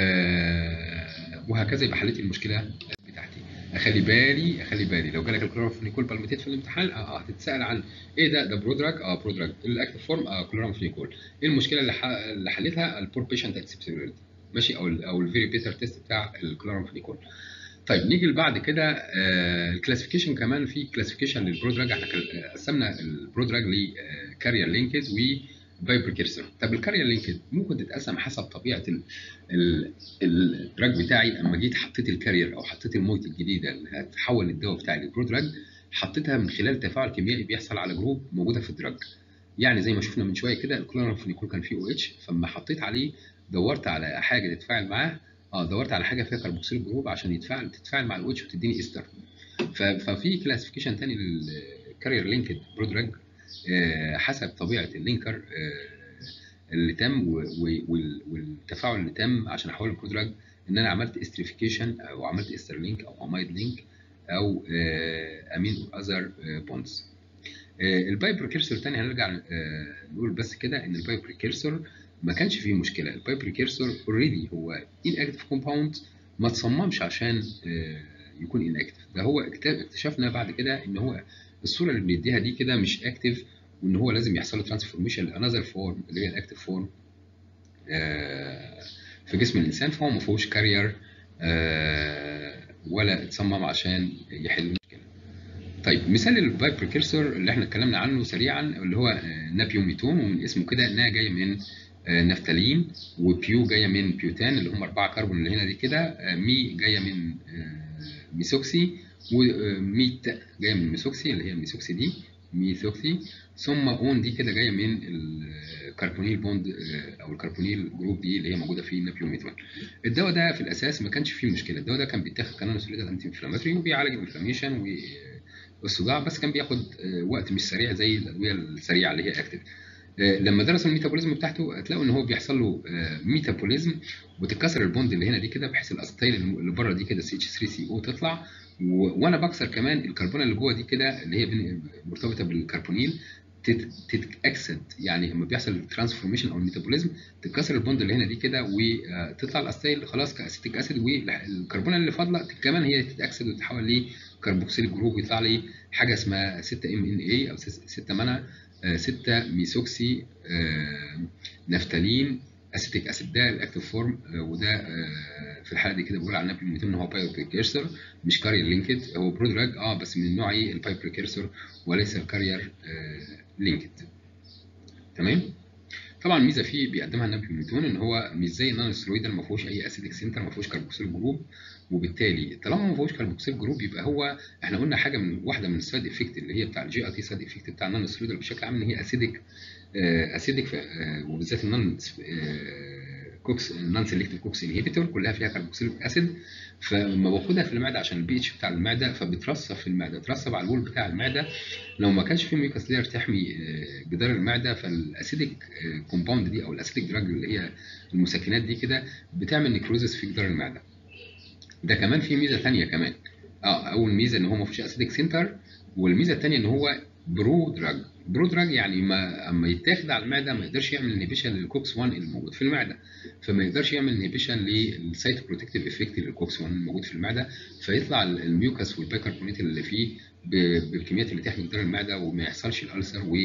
وهكذا يبقى حليت المشكله بتاعتي اخلي بالي اخلي بالي لو جالك الكلورامفينيكول بالميتيت في الامتحان اه هتتسال عن ايه ده ده برودراج اه برودراج الاكتف فورم اه كلورامفينيكول ايه المشكله اللي, ح... اللي حلتها البور بيشنت اكسبتابيلتي ماشي او ال او الفيري بيتر تيست بتاع الكلورامفينيكول طيب نيجي لبعد كده آه الكلاسيفيكيشن كمان في كلاسيفيكيشن للبرودراج احنا كل- قسمنا البرودراج لكارير لينكد وبايبريكيرسون طب الكارير لينكد ممكن تتقسم حسب طبيعه ال- ال- الدراج بتاعي اما جيت حطيت الكارير او حطيت المويت الجديده اللي هتحول الدواء بتاعي للبرودراج حطيتها من خلال تفاعل كيميائي بيحصل على جروب موجوده في الدراج يعني زي ما شفنا من شويه كده الكلورامفينيكول كان فيه او اتش فلما حطيت عليه دورت على حاجه تتفاعل معاه اه دورت على حاجه فيها كربوكسيل جروب عشان يتفاعل تتفاعل مع الاتش وتديني استر ف- ففي كلاسيفيكيشن تاني للكارير لينكد برودراج آه، حسب طبيعه اللينكر آه، اللي تم و- و- وال- والتفاعل اللي تم عشان احول البرودراج ان انا عملت استريفيكيشن او عملت استر لينك او امايد لينك او امين اور اذر بوندز الباي بريكيرسور تاني هنرجع آه، نقول بس كده ان الباي بريكيرسور ما كانش فيه مشكله الباي بريكيرسور اوريدي هو ان اكتف كومباوند ما تصممش عشان آه، يكون ان اكتف ده هو اكت- اكتشفنا بعد كده ان هو الصوره اللي بنديها دي كده مش اكتف وان هو لازم يحصل له ترانسفورميشن لانذر فورم اللي هي الاكتف فورم في جسم الانسان فهو ما فيهوش كارير ولا اتصمم عشان يحل المشكله طيب مثال الباي بريكيرسور اللي احنا اتكلمنا عنه سريعا اللي هو آه، نابيوميتون ومن اسمه كده انها جايه من آه، نفتالين وبيو جايه من بيوتان اللي هم اربعه كربون اللي هنا دي كده آه، مي جايه من آه، ميثوكسي وميت جايه من ميثوكسي اللي هي الميثوكسي دي ميثوكسي ثم اون دي كده جايه من الكربونيل بوند آه، او الكربونيل جروب دي اللي هي موجوده في النابيوميتون الدواء ده في الاساس ما كانش فيه مشكله الدواء ده كان بيتاخد كنون سوليدال انتي انفلاماتوري وبيعالج الانفلاميشن والصداع بس كان بياخد آه، وقت مش سريع زي الادويه السريعه اللي هي اكتف لما درسوا الميتابوليزم بتاعته هتلاقوا ان هو بيحصل له آه، ميتابوليزم وتتكسر البوند اللي هنا دي كده بحيث الاسيتيل اللي بره دي كده سي اتش 3 سي او تطلع و- وانا بكسر كمان الكربونه اللي جوه دي كده اللي هي بين- مرتبطه بالكربونيل تت- تتاكسد يعني لما بيحصل الترانسفورميشن او الميتابوليزم تتكسر البوند اللي هنا دي كده وتطلع الاسيتيل خلاص كاسيتيك اسيد والكربونه اللي فاضله كمان هي تتاكسد وتتحول لكربوكسيل جروب ويطلع لي حاجه اسمها 6 ام ان اي او 6 منع 6 ميثوكسي آه، نفتالين اسيتيك اسيد ده الاكتيف فورم وده آه، في الحاله دي كده بقول على النبي ان هو بايو بريكيرسور مش كارير لينكد هو برودراج اه بس من نوع ايه البايو بريكيرسور وليس الكارير لينكد تمام طبعا ميزه فيه بيقدمها النبي ميتون ان هو مش زي النون سترويدال ما فيهوش اي اسيدك سنتر ما فيهوش كربوكسيل جروب وبالتالي طالما ما فيهوش كربوكسيل جروب يبقى هو احنا قلنا حاجه من واحده من السايد افكت اللي هي بتاع الجي اي تي سايد افكت بتاع النون سترويدال بشكل عام ان هي اسيدك اسيدك وبالذات النون كوكس النون سيلكتيف كوكس انهيبيتور كلها فيها كربوكسيليك اسيد فلما باخدها في المعده عشان البي اتش بتاع المعده فبترسب في المعده ترسب على الوول بتاع المعده لو ما كانش في ميوكاس لير تحمي آه، جدار المعده فالاسيدك كومباوند دي او الاسيدك دراج اللي هي المسكنات دي كده بتعمل نيكروزس في جدار المعده ده كمان في ميزه ثانيه كمان اه اول ميزه ان هو ما فيهوش اسيدك سنتر والميزه الثانيه ان هو برو دراج برو دراج يعني ما اما يتاخد على المعده ما يقدرش يعمل انهبيشن للكوكس 1 اللي موجود في المعده فما يقدرش يعمل انهبيشن للسايت بروتكتيف افكت للكوكس 1 الموجود في المعده فيطلع الميوكس والبيكربونات اللي فيه ب- بالكميات اللي تحمي جدار المعده وما يحصلش الالسر و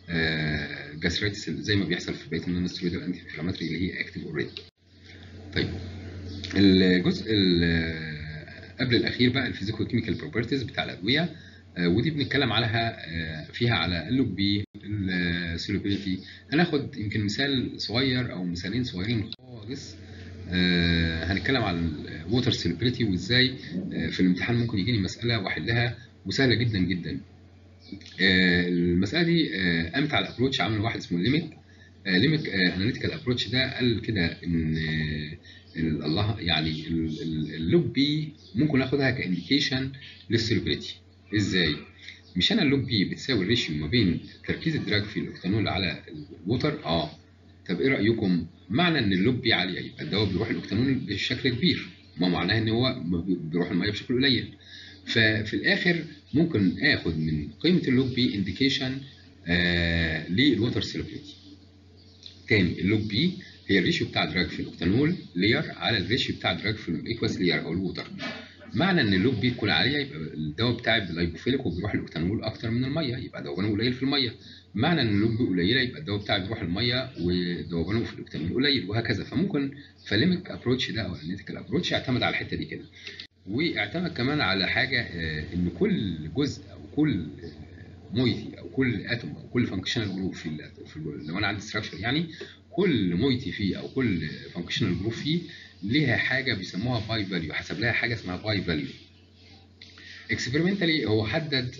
جاستريتس زي ما بيحصل في بقيه النون سترويدال انتي انفلاماتوري اللي هي اكتيف اوريدي طيب الجزء ال- قبل الاخير بقى الفيزيكو كيميكال بروبرتيز بتاع الادويه آه، ودي بنتكلم عليها آه، فيها على اللوب بي السولوبيليتي هناخد يمكن مثال صغير او مثالين صغيرين خالص آه، هنتكلم عن الووتر سولوبيليتي وازاي آه، في الامتحان ممكن يجيني مساله واحلها وسهله جدا جدا آه، المساله دي آه، قامت على ابروتش عامل واحد اسمه ليميت ليميت اناليتيكال ابروتش ده قال كده ان آه، ال- الله يعني ال- ال- اللوب بي ممكن اخدها كانديكيشن للسولوبيليتي ازاي؟ مش انا اللوب بي بتساوي الريشيو ما بين تركيز الدراج في الاوكتانول على الووتر اه طب ايه رايكم؟ معنى ان اللوب بي عاليه يبقى الدواء بيروح الاوكتانول بشكل كبير ما معناه ان هو ما بي- بيروح الميه بشكل قليل ففي الاخر ممكن اخد من قيمه اللوب بي انديكيشن آه للووتر سولوبيليتي تاني اللوب بي هي الريشيو بتاع دراج في الاوكتانول لير على الريشيو بتاع دراج في الايكواس لير او الووتر معنى ان اللوب بي تكون عاليه يبقى الدواء بتاعي لايبوفيليك وبيروح الاوكتانول اكتر من الميه يبقى ذوبانه قليل في الميه معنى ان اللوب بي قليله يبقى الدواء بتاعي بيروح الميه وذوبانه في الاوكتانول قليل وهكذا فممكن فليمك ابروتش ده او الانيتيكال ابروتش يعتمد على الحته دي كده واعتمد كمان على حاجه آه، ان كل جزء او كل آه، مويتي او كل اتوم او كل فانكشنال جروب في, ال- في ال- لو انا عندي ستراكشر يعني كل مويتي فيه او كل فانكشنال جروب فيه ليها حاجه بيسموها باي فاليو حسب لها حاجه اسمها باي فاليو اكسبيرمنتالي هو حدد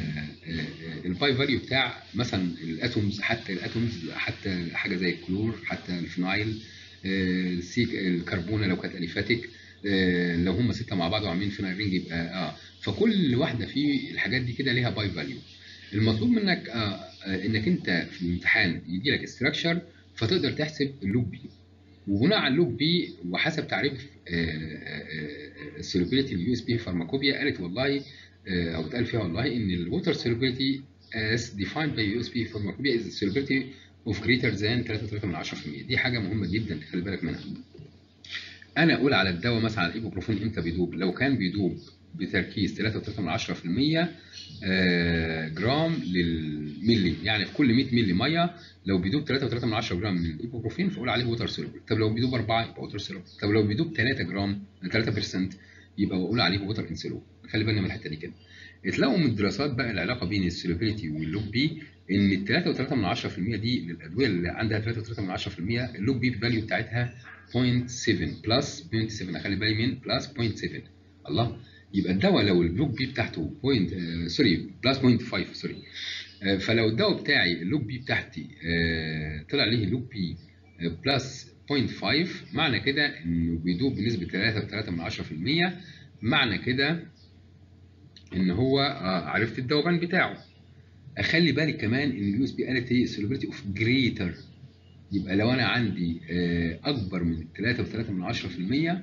الباي فاليو بتاع مثلا الاتومز حتى الاتومز حتى حاجه زي الكلور حتى الفينايل آه، السيك الكربونه لو كانت اليفاتيك آه، لو هم سته مع بعض وعاملين فينايل رينج يبقى اه فكل واحده في الحاجات دي كده ليها باي فاليو المطلوب منك آه آه، انك انت في الامتحان يجي لك استراكشر فتقدر تحسب اللوب بي وبناء على اللوب بي وحسب تعريف السولوبيليتي اليو اس بي فارماكوبيا قالت والله آه، او اتقال فيها والله ان الووتر solubility as defined by USB pharmacopoeia is the solubility of greater than 3.3% دي حاجه مهمه جدا تخلي بالك منها. انا اقول على الدواء مثلا على الايبوبروفين امتى بيدوب؟ لو كان بيدوب بتركيز 3.3% آه، جرام للملي يعني في كل 100 ملي ميه لو بيدوب 3.3 جرام من الايبوبروفين فاقول عليه ووتر سولوبل طب لو بيدوب 4 يبقى ووتر سولوبل طب لو بيدوب 3 جرام 3% يبقى بقول عليه ووتر انسولوبل خلي بالنا من الحته دي كده اتلاقوا من الدراسات بقى العلاقه بين السولوبيليتي واللوب بي ان ال 3.3% دي للادويه اللي عندها 3.3% اللوب بي فاليو بتاعتها 0.7 بلس 0.7 اخلي بالي من بلس 0.7 الله يبقى الدواء لو اللوب بي بتاعته بوينت آه سوري بلس 0.5 سوري آه فلو الدواء بتاعي اللوب بي بتاعتي آه طلع ليه اللوب بي آه بلس 0.5 معنى كده انه بيدوب بنسبه 3.3% معنى كده ان هو آه عرفت الذوبان بتاعه اخلي بالك كمان ان اليو اس بي قالت ايه سولوبيليتي اوف جريتر يبقى لو انا عندي آه اكبر من 3.3%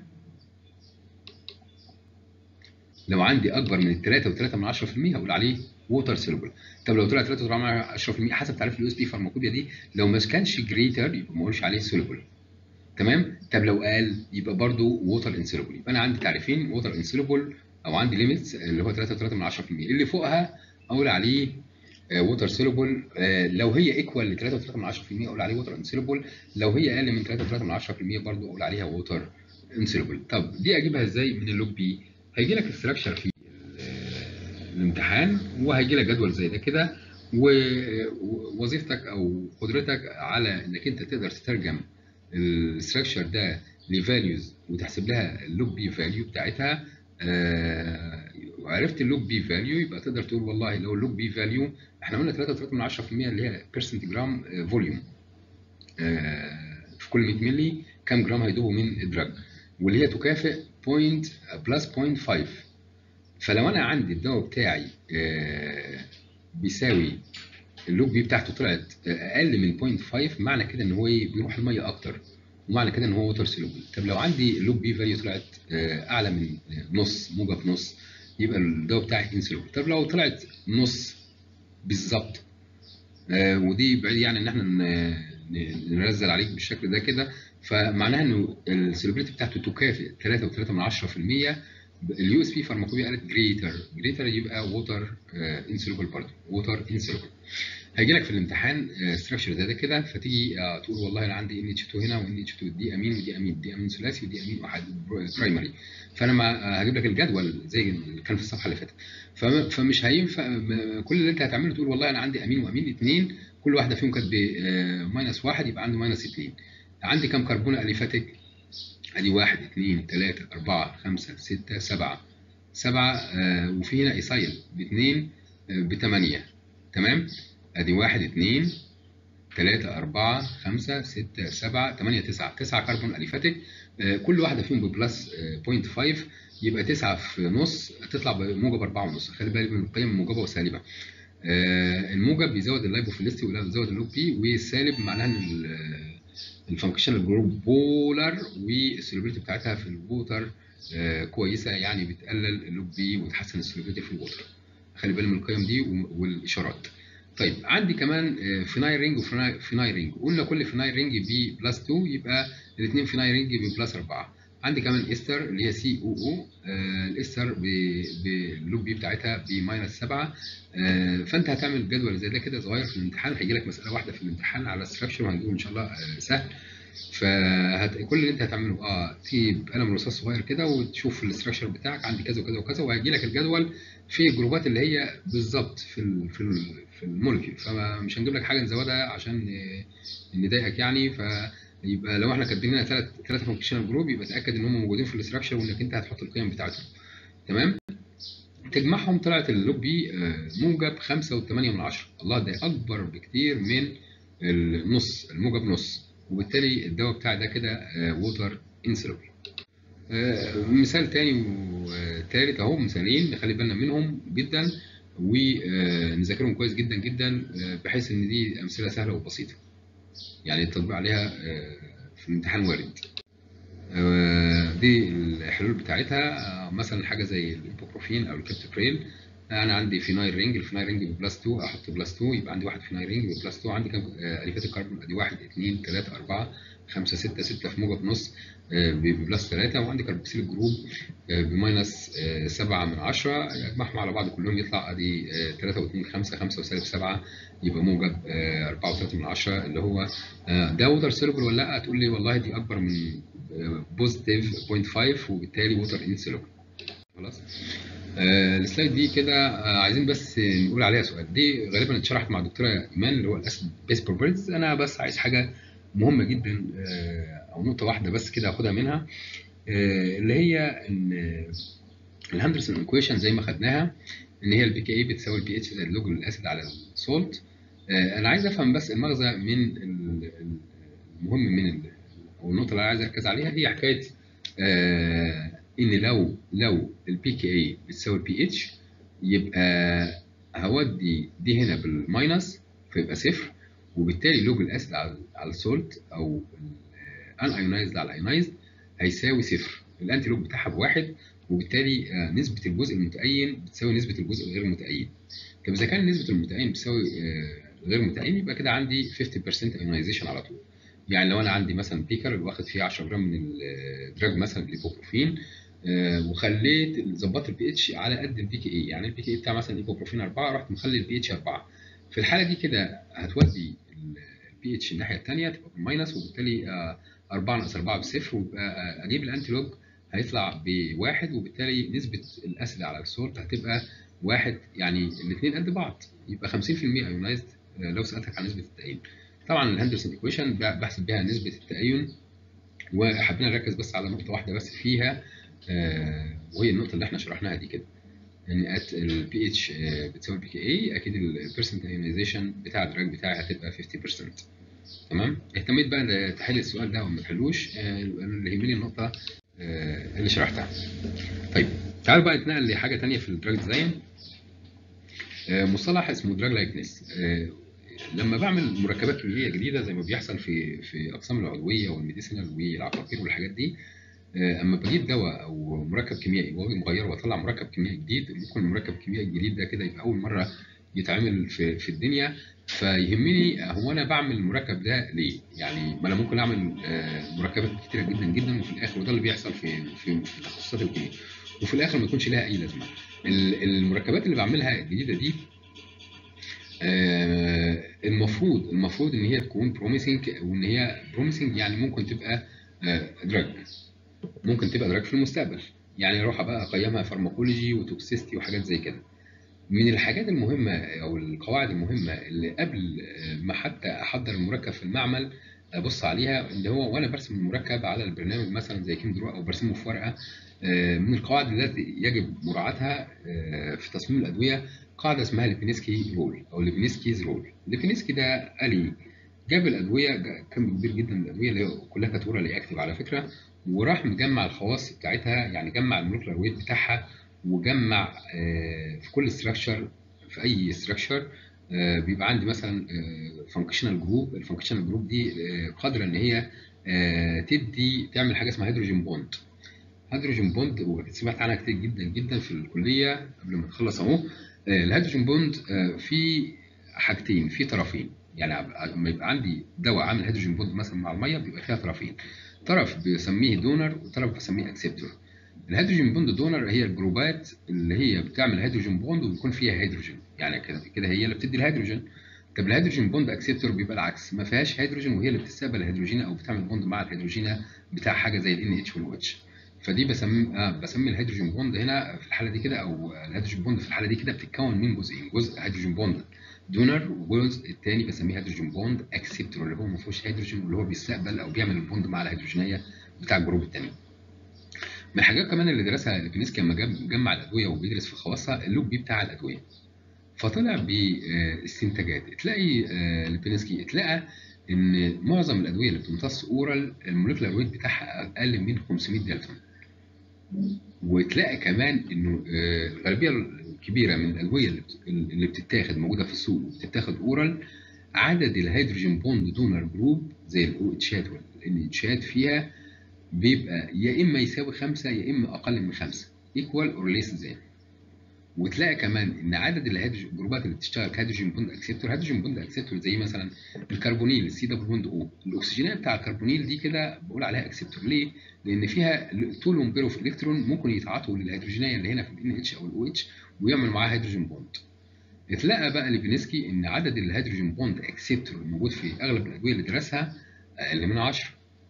لو عندي اكبر من 3.3% هقول عليه ووتر سولوبل طب لو طلع 3.3% حسب تعريف اليو اس بي فارماكوبيا دي لو ما كانش جريتر يبقى ما اقولش عليه سولوبل تمام طب لو قال يبقى برضه ووتر انسولوبل يبقى انا عندي تعريفين ووتر انسولوبل او عندي ليميتس اللي هو 3.3% اللي فوقها اقول عليه ووتر سولوبل لو هي ايكوال ل 3.3% اقول عليه ووتر انسولوبل لو هي اقل من 3.3% برضه اقول عليها ووتر انسولوبل طب دي اجيبها ازاي من اللوب بي هيجي لك استراكشر في الامتحان وهيجي لك جدول زي ده كده ووظيفتك او قدرتك على انك انت تقدر تترجم الاستراكشر ده لفاليوز وتحسب لها اللوب بي فاليو بتاعتها آه وعرفت اللوب بي فاليو يبقى تقدر تقول والله لو اللوب بي فاليو احنا قلنا 3.3% اللي هي بيرسنت جرام فوليوم آه في كل 100 مللي كام جرام هيدوبوا من الدراج واللي هي تكافئ بوينت بلس بوينت 5 فلو انا عندي الدواء بتاعي آه بيساوي اللوب بي بتاعته طلعت اقل من 0.5 معنى كده ان هو ايه بيروح الميه اكتر ومعنى كده ان هو ووتر سولوبل طب لو عندي اللوب بي فاليو طلعت اعلى من نص موجب نص يبقى الدواء بتاعي انسولوبل طب لو طلعت نص بالظبط ودي بعيد يعني ان احنا ننزل عليك بالشكل ده كده فمعناها انه السولوبيليتي بتاعته تكافئ 3.3% اليو اس بي فارماكوبيا قالت جريتر جريتر يبقى ووتر انسولوبل برضه ووتر انسولوبل هيجي لك في الامتحان ستراكشر زي ده كده فتيجي تقول والله انا عندي ان اتش 2 هنا وان اتش 2 دي امين ودي امين دي امين ثلاثي ودي امين واحد برايمري فانا ما هجيب لك الجدول زي اللي كان في الصفحه اللي فاتت فمش هينفع كل اللي انت هتعمله تقول والله انا عندي امين وامين اثنين كل واحده فيهم كانت بماينس واحد يبقى عنده ماينس اثنين عندي كام كربونه اليفاتيك ادي واحد اثنين ثلاثة أربعة خمسة ستة سبعة سبعة آه وفي هنا ايسايل باثنين آه بثمانية تمام ادي واحد اثنين ثلاثة أربعة خمسة ستة سبعة ثمانية تسعة تسعة كربون أليفاتيك آه كل واحدة فيهم ببلس بوينت فايف يبقى تسعة في نص تطلع بموجب أربعة ونص خلي بالك من القيم الموجبة والسالبة الموجب بيزود اللايبوفيلستي وبيزود اللوب بي والسالب معناها ان الفانكشنال جروب بولر والسولوبيليتي بتاعتها في الووتر آه كويسه يعني بتقلل اللوب بي وتحسن السولوبيليتي في الووتر خلي بالك من القيم دي والاشارات طيب عندي كمان آه فينايل رينج وفينايل رينج قلنا كل فينايل رينج بي بلس 2 يبقى الاثنين فينايل رينج بي بلس 4 عندي كمان استر اللي هي سي او او آه الاستر باللوب بي بتاعتها بماينس 7 آه فانت هتعمل جدول زي ده كده صغير في الامتحان هيجي لك مساله واحده في الامتحان على الستراكشر وهنجيبه ان شاء الله آه سهل فهت... كل اللي انت هتعمله اه تجيب قلم رصاص صغير كده وتشوف الاستراكشر بتاعك عندي كذا وكذا وكذا وهيجي لك الجدول في الجروبات اللي هي بالظبط في ال... في ال... في المولكيول فمش هنجيب لك حاجه نزودها عشان نضايقك يعني ف يبقى لو احنا كاتبين هنا ثلاث ثلاثه فانكشنال جروب يبقى تاكد ان هم موجودين في الاستراكشر وانك انت هتحط القيم بتاعتهم تمام تجمعهم طلعت اللوب بي موجب 5.8 من 10 الله ده اكبر بكتير من النص الموجب نص وبالتالي الدواء بتاعي ده كده ووتر انسولوبل مثال تاني وتالت اهو مثالين نخلي بالنا منهم جدا ونذاكرهم كويس جدا جدا آه، بحيث ان دي امثله سهله وبسيطه يعني التطبيق عليها آه، في الامتحان وارد آه، دي الحلول بتاعتها آه، مثلا حاجه زي الايبوبروفين او الكابتوبريل انا عندي فينايل رينج الفينايل رينج بلس 2 احط بلس 2 يبقى عندي واحد فينايل رينج بلس 2 عندي كام آه، اليفات الكربون ادي 1 2 3 4 5 6 6 في موجب نص آه، بلس 3 وعندي كربوكسيل جروب آه، بماينس 7 من 10 اجمعهم على بعض كلهم يطلع ادي 3 و2 5 5 وسالب 7 يبقى موجب 4 و3 من 10 اللي هو آه، ده ووتر سيلبل ولا لا تقول لي والله دي اكبر من بوزيتيف 0.5 وبالتالي ووتر انسيلبل خلاص آه، السلايد دي كده آه، عايزين بس نقول عليها سؤال دي غالبا اتشرحت مع الدكتوره ايمان اللي هو الاسيد بيس بروبرتيز انا بس عايز حاجه مهمه جدا آه، او نقطه واحده بس كده اخدها منها آه، اللي هي ان الهندرسون ايكويشن زي ما خدناها ان هي البي كي اي بتساوي البي اتش زائد لوج الاسيد على السولت انا عايز افهم بس المغزى من ال- ال- المهم من ال- او النقطه اللي انا عايز اركز عليها هي حكايه آه، ان لو لو البي كي اي بتساوي البي اتش يبقى هودي دي هنا بالماينس فيبقى صفر وبالتالي لوج الاسيد على على السولت او ان ايونايزد على الايونايزد هيساوي صفر الانتي لوج بتاعها بواحد وبالتالي آه، نسبه الجزء المتأين بتساوي نسبه الجزء الغير متأين طب اذا كان نسبه المتأين بتساوي آه، غير متأين يبقى كده عندي 50% ايونايزيشن على طول يعني لو انا عندي مثلا بيكر اللي واخد فيه 10 جرام من الدراج مثلا الايبوبروفين آه، وخليت ظبطت البي اتش على قد البي كي اي يعني البي كي اي بتاع مثلا ايبوبروفين 4 رحت مخلي البي اتش 4 في الحاله دي كده هتودي البي اتش الناحيه الثانيه تبقى بالماينس وبالتالي آه، 4 ناقص 4 بصفر ويبقى آه، اجيب الانتي لوج هيطلع بواحد وبالتالي نسبه الاسيد على السولت هتبقى واحد يعني الاثنين قد بعض يبقى 50% ايونايزد لو سالتك عن نسبه التأين طبعا الهندرسون ايكويشن بحسب بيها نسبه التأين وحابين نركز بس على نقطه واحده بس فيها آه، وهي النقطه اللي احنا شرحناها دي كده ان ات البي اتش بتساوي البي كي اي اكيد البيرسنت ايونايزيشن بتاع الدراج بتاعي هتبقى 50% تمام اهتميت بقى تحل السؤال ده وما تحلوش آه، اللي يهمني النقطه آه، اللي شرحتها طيب تعالوا بقى نتنقل لحاجه تانية في الدراج ديزاين آه، مصطلح اسمه دراج لايكنس لما بعمل مركبات كيميائيه جديده زي ما بيحصل في في اقسام العضويه والميديسينال والعقاقير والحاجات دي آه، اما بجيب دواء او مركب كيميائي واجي مغيره واطلع مركب كيميائي جديد ممكن المركب الكيميائي الجديد ده كده يبقى اول مره يتعمل في في الدنيا فيهمني هو انا بعمل المركب ده ليه؟ يعني ما انا ممكن اعمل آه، مركبات كتيره جدا جدا وفي الاخر وده اللي بيحصل في في في تخصصات الكيمياء وفي الاخر ما يكونش لها اي لازمه. ال- المركبات اللي بعملها الجديده دي آه، المفروض المفروض ان هي تكون بروميسنج وان هي بروميسنج يعني ممكن تبقى دراج ممكن تبقى دراج في المستقبل يعني اروح بقى اقيمها فارماكولوجي وتوكسيستي وحاجات زي كده من الحاجات المهمه او القواعد المهمه اللي قبل آه، ما حتى احضر المركب في المعمل ابص عليها اللي هو وانا برسم المركب على البرنامج مثلا زي كيم درو او برسمه في ورقه آه، من القواعد التي يجب مراعاتها آه، في تصميم الادويه قاعده اسمها ليبينسكي رول او ليبينسكيز رول ليبينسكي ده قال ايه جاب الادويه جا- كم كبير جدا من الادويه اللي هي كلها كانت اورال اكتف على فكره وراح مجمع الخواص بتاعتها يعني جمع المولكيولار ويت بتاعها وجمع آه، في كل ستراكشر في اي ستراكشر بيبقى عندي مثلا فانكشنال جروب الفانكشنال جروب دي آه، قادره ان هي آه، تدي تعمل حاجه اسمها هيدروجين بوند هيدروجين بوند وسمعت عنها كتير جدا جدا في الكليه قبل ما نخلص اهو آه، الهيدروجين بوند آه، في حاجتين في طرفين يعني لما يبقى عندي دواء عامل هيدروجين بوند مثلا مع الميه بيبقى فيها طرفين طرف بسميه دونر وطرف بسميه اكسبتور الهيدروجين بوند دونر هي الجروبات اللي هي بتعمل هيدروجين بوند وبيكون فيها هيدروجين يعني كده كده هي اللي بتدي الهيدروجين طب الهيدروجين بوند اكسبتور بيبقى العكس ما فيهاش هيدروجين وهي اللي بتستقبل الهيدروجين او بتعمل بوند مع الهيدروجين بتاع حاجه زي ال NH وال OH فدي بسمي آه بسمي الهيدروجين بوند هنا في الحاله دي كده او الهيدروجين بوند في الحاله دي كده بتتكون من جزئين جزء هيدروجين بوند دونر والجزء الثاني بسميه هيدروجين بوند اكسبتور اللي هو ما فيهوش هيدروجين واللي هو بيستقبل او بيعمل البوند مع الهيدروجينيه بتاع الجروب الثاني من الحاجات كمان اللي درسها ليبينسكي لما جاب- جمع الادويه وبيدرس في خواصها اللوب بي بتاع الادويه فطلع باستنتاجات تلاقي آه، ليبينسكي تلاقى ان معظم الادويه اللي بتمتص اورال الموليكولار ويت بتاعها اقل من 500 دالتون وتلاقي كمان انه آه، الغالبيه الكبيره من الادويه اللي بت- اللي بتتاخد موجوده في السوق وبتتاخد اورال عدد الهيدروجين بوند دونر جروب زي الاو اتشات والان اتشات فيها بيبقى يا اما يساوي خمسه يا اما اقل من خمسه ايكوال اور ليس ذان وتلاقي كمان ان عدد الهيدروجين الجروبات اللي بتشتغل كهيدروجين بوند اكسبتور هيدروجين بوند اكسبتور زي مثلا الكربونيل السي دبل بوند او الاكسجينيه بتاع الكربونيل دي كده بقول عليها اكسبتور ليه؟ لان فيها تو لون اوف الكترون ممكن يتعاطوا للهيدروجينيه اللي هنا في الان اتش او الاو اتش ويعمل معاها هيدروجين بوند اتلقى بقى ليفينسكي ان عدد الهيدروجين بوند اكسبتور الموجود في اغلب الادويه اللي درسها اقل من 10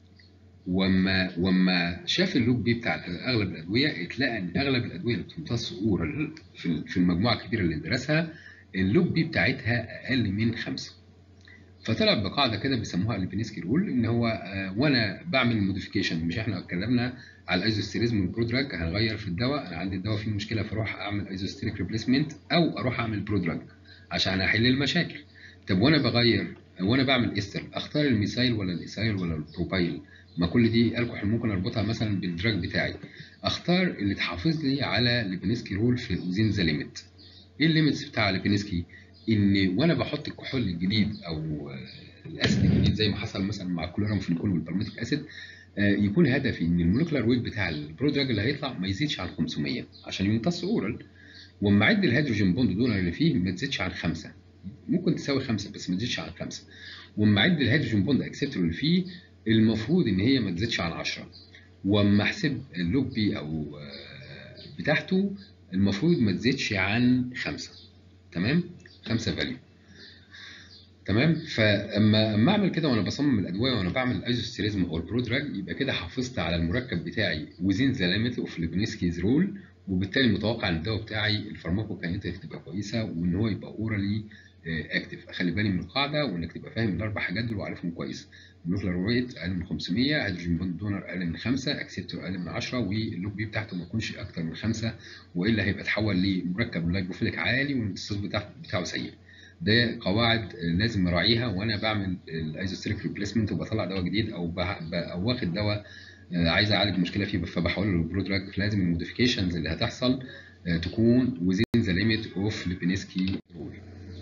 وما وما شاف اللوب بي بتاع اغلب الادويه اتلقى ان اغلب الادويه اللي بتمتص اورال في في المجموعه الكبيره اللي درسها اللوب بي بتاعتها اقل من خمسه فطلع بقاعده كده بيسموها البينسكي رول ان هو آه، وانا بعمل موديفيكيشن مش احنا اتكلمنا على الايزوستيريزم والبرودراج هنغير في الدواء انا عندي الدواء فيه مشكله فاروح اعمل ايزوستيريك ريبليسمنت او اروح اعمل برودراج عشان احل المشاكل طب وانا بغير وانا بعمل استر اختار الميثايل ولا الايثايل ولا البروبايل ما كل دي الكحول ممكن اربطها مثلا بالدراج بتاعي اختار اللي تحافظ لي على البينسكي رول في وزين ذا ليميت ايه الليميتس بتاع البينسكي ان وانا بحط الكحول الجديد او آه، الاسيد الجديد زي ما حصل مثلا مع الكلورامفينيكول والبرميتيك اسيد آه، يكون هدفي ان المولكيولار ويت بتاع البرودراج اللي هيطلع ما يزيدش عن 500 عشان يمتص اورال واما اعد الهيدروجين بوند دول اللي فيه ما تزيدش عن خمسه ممكن تساوي خمسه بس ما تزيدش عن خمسه واما اعد الهيدروجين بوند اكسبتور اللي فيه المفروض ان هي ما تزيدش عن 10 واما احسب اللوب بي او آه، بتاعته المفروض ما تزيدش عن خمسه تمام خمسه فاليو تمام فاما اما اعمل كده وانا بصمم الادويه وانا بعمل الايزوستيريزم او البرودراج يبقى كده حافظت على المركب بتاعي وزين ذا ليميت اوف ليبنسكيز رول وبالتالي متوقع ان الدواء بتاعي الفارماكوكاينيتيك تبقى كويسه وان هو يبقى اورالي اكتف اخلي بالي من القاعده وانك تبقى فاهم الاربع حاجات دول وعارفهم كويس المولكيولار ويت اقل من 500 هيدروجين بوند دونر اقل من 5 اكسبتور اقل من 10 واللوب بي بتاعته ما يكونش اكتر من 5 والا هيبقى اتحول لمركب لايبوفيليك عالي والامتصاص بتاعه بتاعه سيء ده قواعد لازم اراعيها وانا بعمل الايزوستريك ريبليسمنت وبطلع دواء جديد او بح- ب- او واخد دواء آه، عايز اعالج مشكله فيه فبحوله للبرودراج لازم الموديفيكيشنز اللي هتحصل آه، تكون within the limit of ليبينسكي رول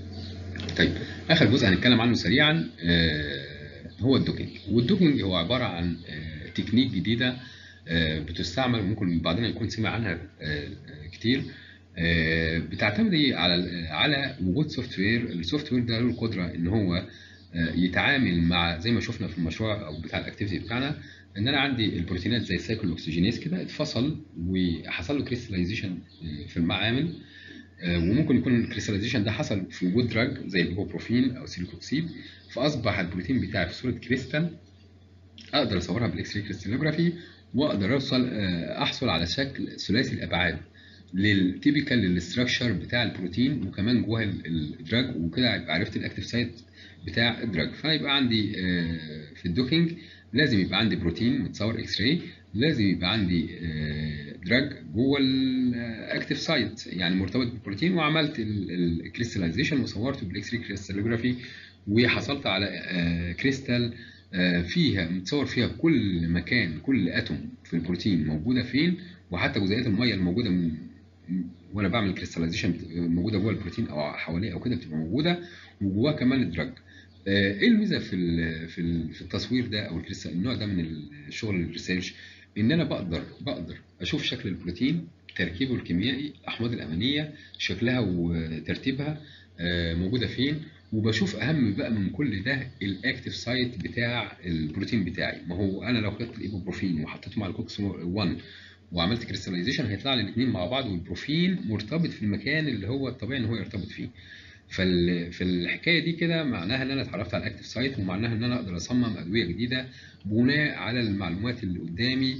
طيب اخر جزء هنتكلم عنه سريعا آه، هو الدوكينج والدوكينج هو عباره عن آه، تكنيك جديده آه، بتستعمل ممكن بعضنا يكون سمع عنها آه، آه، كتير آه، بتعتمد على على وجود سوفت وير السوفت وير ده له القدره ان هو آه، يتعامل مع زي ما شفنا في المشروع او بتاع الاكتيفيتي بتاعنا ان انا عندي البروتينات زي السايكل اوكسجينيز كده اتفصل وحصل له كريستاليزيشن في المعامل آه، وممكن يكون الكريستاليزيشن ده حصل في وجود دراج زي الهيبوبروفين او سيليكوكسيد فاصبح البروتين بتاعي في صوره كريستال اقدر اصورها بالاكس راي كريستالوجرافي واقدر اوصل آه، احصل على شكل ثلاثي الابعاد للتيبيكال للستراكشر بتاع البروتين وكمان جوه ال- الدراج وكده يبقى عرفت الاكتيف سايت بتاع الدراج فيبقى عندي آه، في الدوكينج لازم يبقى عندي بروتين متصور اكس راي لازم يبقى عندي آه، دراج جوه الاكتيف سايت يعني مرتبط بالبروتين وعملت الكريستاليزيشن وصورته بالاكس راي كريستالوجرافي وحصلت على آه، كريستال آه، فيها متصور فيها كل مكان كل اتوم في البروتين موجوده فين وحتى جزيئات الميه الموجوده من وانا بعمل كريستاليزيشن موجوده جوه البروتين او حواليه او كده بتبقى موجوده وجواه كمان الدراج آه، ايه الميزه في ال في ال في التصوير ده او الكريستال النوع ده من الشغل الريسيرش ان انا بقدر بقدر اشوف شكل البروتين تركيبه الكيميائي الاحماض الامينيه شكلها وترتيبها آه، موجوده فين وبشوف اهم بقى من كل ده الاكتيف سايت بتاع البروتين بتاعي ما هو انا لو خدت الايبوبروفين وحطيته مع الكوكس 1 وعملت كريستاليزيشن هيطلع لي الاثنين مع بعض والبروفين مرتبط في المكان اللي هو الطبيعي ان هو يرتبط فيه فال... في الحكايه دي كده معناها ان انا اتعرفت على الاكتيف سايت ومعناها ان انا اقدر اصمم ادويه جديده بناء على المعلومات اللي قدامي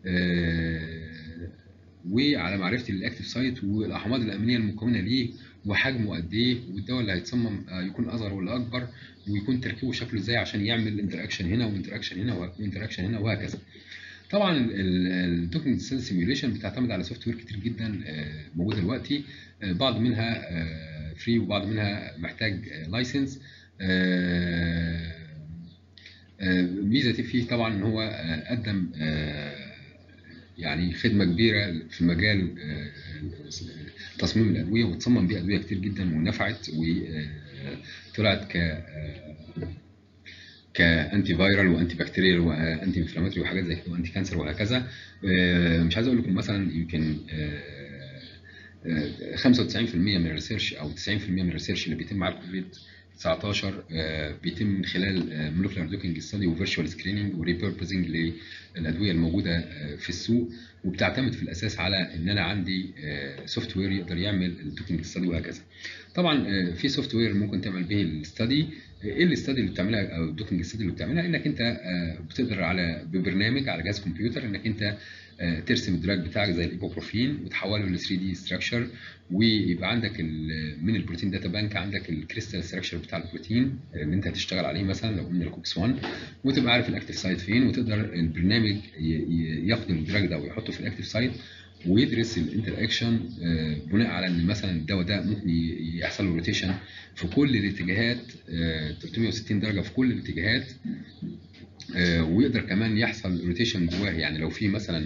آه، وعلى معرفتي للاكتيف سايت والاحماض الامينيه المكونه ليه وحجمه قد ايه والدواء اللي هيتصمم آه، يكون اصغر ولا اكبر ويكون تركيبه شكله ازاي عشان يعمل انتراكشن هنا وانتراكشن هنا وانتراكشن هنا وهكذا طبعا الدوكيمنت سيل سيميوليشن بتعتمد على سوفت وير كتير جدا آه، موجوده دلوقتي آه، بعض منها فري وبعض منها محتاج لايسنس ميزه فيه طبعا ان هو آه، قدم يعني خدمه كبيره في مجال آه، تصميم الادويه وتصمم بيه ادويه كتير جدا ونفعت وطلعت ك آه، كانتي فايرال وانتي بكتيريال وانتي انفلاماتوري وحاجات زي كده وانتي كانسر وهكذا آه، مش عايز اقول لكم مثلا يمكن آه، آه، 95% من الريسيرش او 90% من الريسيرش اللي بيتم على الكوفيد 19 آه، بيتم من خلال مولكيولار دوكينج ستادي وفيرتشوال سكريننج وريبيربزنج للادويه الموجوده آه، في السوق وبتعتمد في الاساس على ان انا عندي سوفت وير يقدر يعمل الدوكينج ستادي وهكذا. طبعا آه، في سوفت وير ممكن تعمل به الستادي ايه الاستادي اللي بتعملها او الدوكينج ستادي اللي بتعملها انك انت آه، بتقدر على ببرنامج على جهاز كمبيوتر انك انت آه، ترسم الدراج بتاعك زي الايبوبروفين وتحوله ل 3 دي ستراكشر ويبقى عندك ال- من البروتين داتا بانك عندك الكريستال ستراكشر بتاع البروتين اللي انت هتشتغل عليه مثلا لو قلنا الكوكس 1 وتبقى عارف الاكتيف سايت فين وتقدر البرنامج ي- ي- ياخد الدراج ده ويحطه في الاكتيف سايت ويدرس الانتر اكشن بناء على ان مثلا الدواء ده ممكن ي- يحصل له روتيشن في كل الاتجاهات آه، 360 درجه في كل الاتجاهات آه، ويقدر كمان يحصل روتيشن جواه يعني لو في مثلا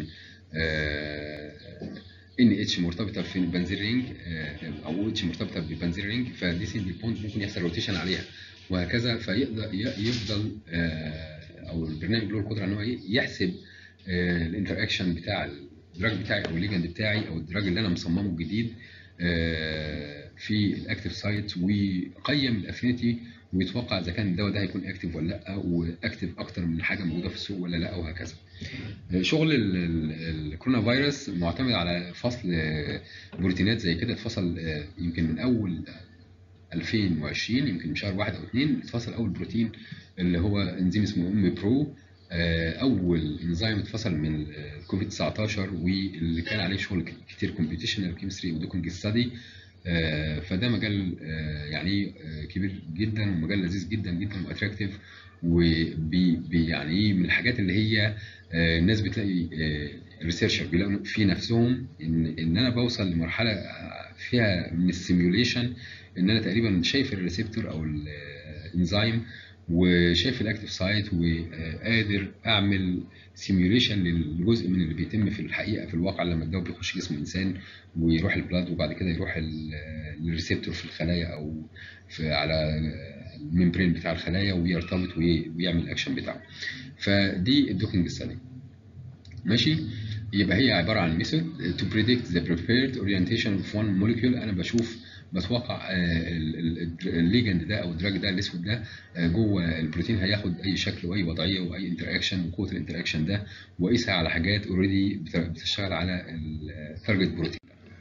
ان اتش مرتبطه في البنزين رينج آه، او اتش مرتبطه بالبنزين رينج فدي سنجل بوند ممكن يحصل روتيشن عليها وهكذا فيقدر ي- يفضل آه، او البرنامج له القدره ان هو يحسب الانتر اكشن بتاع الدراج بتاعي او الليجند بتاعي او الدراج اللي انا مصممه الجديد آه، في الاكتيف سايت ويقيم الافينيتي ويتوقع اذا كان الدواء ده هيكون اكتف ولا لا واكتف اكتر من حاجه موجوده في السوق ولا لا وهكذا. شغل ال- ال- الكورونا فيروس معتمد على فصل آه، بروتينات زي كده اتفصل آه، يمكن من اول 2020 يمكن من شهر واحد او اثنين اتفصل اول بروتين اللي هو انزيم اسمه ام برو آه، اول انزيم اتفصل من الكوفيد 19 واللي كان عليه شغل كتير كومبيتيشنال كيمستري ودوكينج ستادي فده مجال آه، يعني آه، كبير جدا ومجال لذيذ جدا جدا واتراكتيف وبي بي- يعني من الحاجات اللي هي آه، الناس بتلاقي الريسيرشر بيلاقوا في نفسهم ان ان انا بوصل لمرحله آه، فيها من السيميوليشن ان انا تقريبا شايف الريسبتور او الانزيم وشايف الاكتيف سايت وقادر اعمل سيميوليشن للجزء من اللي بيتم في الحقيقه في الواقع لما الدواء بيخش جسم الانسان ويروح البلاد وبعد كده يروح الريسبتور في الخلايا او في على الممبرين بتاع الخلايا ويرتبط وي- ويعمل الاكشن بتاعه فدي الدوكينج ستادي ماشي يبقى هي عباره عن ميثود تو بريدكت ذا بريفيرد اورينتيشن اوف وان موليكيول انا بشوف بتوقع الليجند ده او الدراج ده الاسود ده آه، جوه البروتين هياخد اي شكل واي وضعيه واي انتر اكشن وقوه الانتر اكشن ده واقيسها على حاجات اوريدي بتشتغل على التارجت بروتين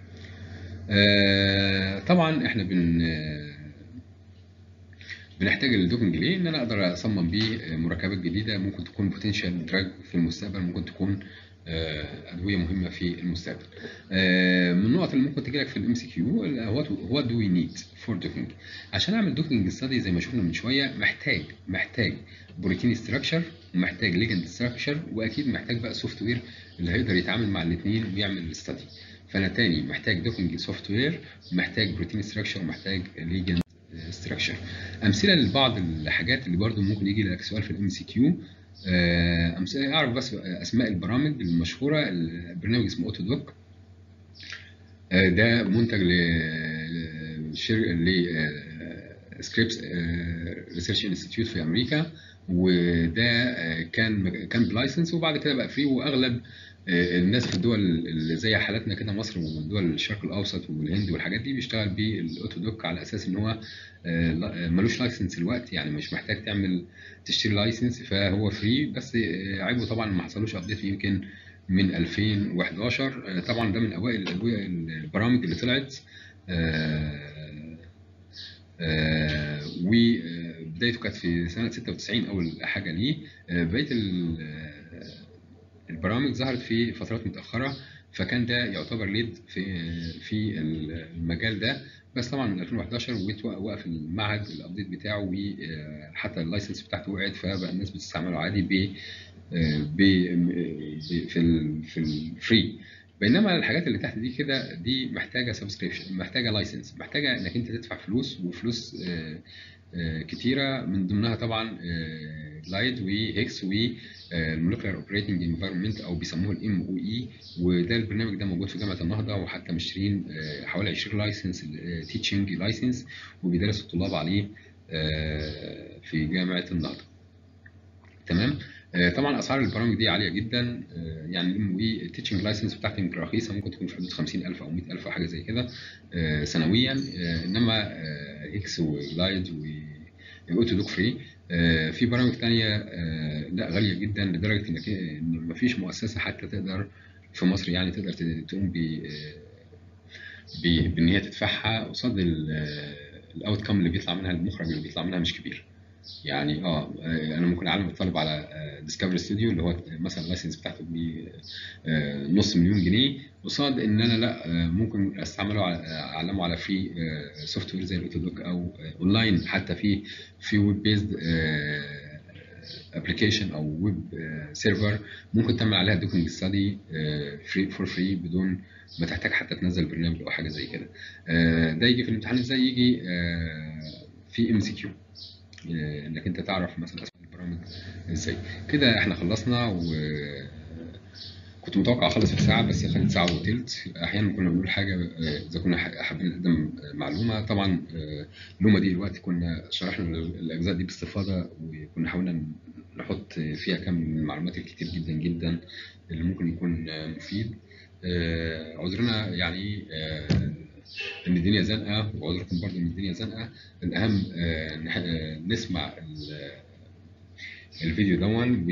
آه، طبعا احنا بن آه، بنحتاج الدوبنج ليه؟ ان انا اقدر اصمم بيه مركبات جديده ممكن تكون بوتنشال دراج في المستقبل ممكن تكون آه، ادويه مهمه في المستقبل. آه، من النقط اللي ممكن تجي لك في الام سي كيو هو دو وي نيد فور دوكينج عشان اعمل دوكينج ستادي زي ما شفنا من شويه محتاج محتاج بروتين ستراكشر ومحتاج ليجند ستراكشر واكيد محتاج بقى سوفت وير اللي هيقدر يتعامل مع الاثنين ويعمل الاستادي. فانا تاني محتاج دوكينج سوفت وير ومحتاج بروتين ستراكشر ومحتاج ليجند ستراكشر امثله لبعض الحاجات اللي برضو ممكن يجي لك سؤال في الام سي كيو امثله اعرف بس اسماء البرامج المشهوره البرنامج اسمه اوتو دوك آه، ده منتج ل شر... ل سكريبس ريسيرش انستيتيوت في امريكا وده آه، كان كان بلايسنس وبعد كده بقى فري واغلب آه، الناس في الدول اللي زي حالتنا كده مصر ودول الشرق الاوسط والهند والحاجات دي بيشتغل بالاوتو دوك على اساس ان هو آه، لا- ملوش لايسنس الوقت يعني مش محتاج تعمل تشتري لايسنس فهو فري بس آه، عيبه طبعا ما حصلوش ابديت يمكن من 2011 آه، طبعا ده من اوائل الادويه البرامج اللي طلعت آه، آه، وبدايته كانت في سنه 96 اول حاجه ليه آه، بقيه ال- آه، البرامج ظهرت في فترات متاخره فكان ده يعتبر ليد في في المجال ده بس طبعا من 2011 وقف المعهد الابديت بتاعه وحتى اللايسنس بتاعته وقعت فبقى الناس بتستعمله عادي ب ب ب- في ال في الفري بينما الحاجات اللي تحت دي كده دي محتاجه سبسكريبشن محتاجه لايسنس محتاجه انك انت تدفع فلوس وفلوس آه، آه، كتيره من ضمنها طبعا لايت وهيكس والمولكيولار اوبريتنج انفايرمنت او بيسموه الام او اي وده البرنامج ده موجود في جامعه النهضه وحتى مشترين آه، حوالي 20 لايسنس تيتشنج لايسنس وبيدرس الطلاب عليه آه، في جامعه النهضه تمام آه، طبعا اسعار البرامج دي عاليه جدا آه، يعني الام وي التيتشنج لايسنس بتاعتي يمكن رخيصه ممكن تكون في حدود 50000 او 100000 او حاجه زي كده آه، سنويا آه، انما آه، اكس ولايد واوتو دوك فري آه، في برامج تانية آه، لا غاليه جدا لدرجه انك ان مفيش مؤسسه حتى تقدر في مصر يعني تقدر ت- تقوم ب ب- بان هي تدفعها قصاد الاوت كام اللي بيطلع منها المخرج اللي بيطلع منها مش كبير يعني اه آه، انا ممكن اعلم الطالب على ديسكفري ستوديو اللي هو مثلا اللايسنس بتاعته ب آه، نص مليون جنيه قصاد ان انا لا آه، ممكن استعمله على آه، اعلمه على فري سوفت وير زي الاوتودوك او اونلاين حتى في في ويب بيزد ابلكيشن او ويب سيرفر ممكن تعمل عليها دوكينج ستادي فري فور فري بدون ما تحتاج حتى تنزل برنامج او حاجه زي كده آه، ده يجي في الامتحان ازاي يجي آه، في ام سي كيو انك انت تعرف مثلا اسم البرامج ازاي كده احنا خلصنا و كنت متوقع اخلص في ساعه بس خدت ساعه وتلت احيانا كنا بنقول حاجه آه، اذا كنا ح- حابين نقدم آه، معلومه طبعا آه، المعلومه دي دلوقتي كنا شرحنا ال- الاجزاء دي باستفاضه وكنا حاولنا نحط فيها كم من المعلومات الكتير جدا جدا اللي ممكن يكون آه، مفيد آه، عذرنا يعني آه، ان الدنيا زنقه وعذركم برضه ان الدنيا زنقه الاهم آه، نح- آه، نسمع ال- الفيديو دون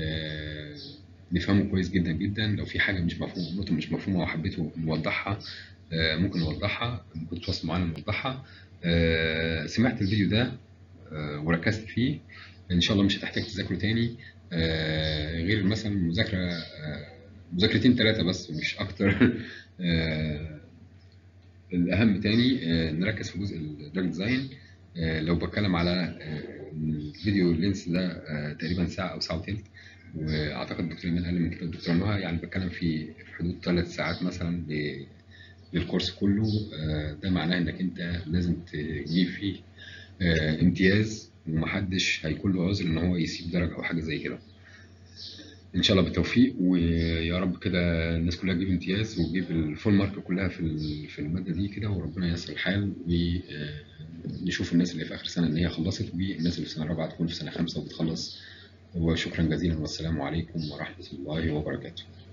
ونفهمه كويس جدا جدا لو في حاجه مش مفهومه نقطه مش مفهومه وحبيتوا نوضحها آه، ممكن نوضحها ممكن تتواصلوا معانا نوضحها آه، سمعت الفيديو ده آه، وركزت فيه ان شاء الله مش هتحتاج تذاكره تاني آه، غير مثلا مذاكره آه، مذاكرتين ثلاثه بس مش اكتر آه، الاهم تاني آه، نركز في جزء الدراج ديزاين آه، لو بتكلم على آه، الفيديو لينس ده آه، تقريبا ساعه او ساعه وثلث واعتقد الدكتور ايمان اقل من كده الدكتور نهى يعني بتكلم في في حدود ثلاث ساعات مثلا ل- للكورس كله آه، ده معناه انك انت لازم تجيب فيه آه، امتياز ومحدش هيكون له عذر ان هو يسيب درجه او حاجه زي كده ان شاء الله بالتوفيق ويا رب كده الناس كلها تجيب امتياز وتجيب الفول مارك كلها في ال- في الماده دي كده وربنا ييسر الحال ونشوف الناس اللي في اخر سنه ان هي خلصت والناس اللي في سنه رابعه تكون في سنه خمسه وبتخلص وشكرا جزيلا والسلام عليكم ورحمه الله وبركاته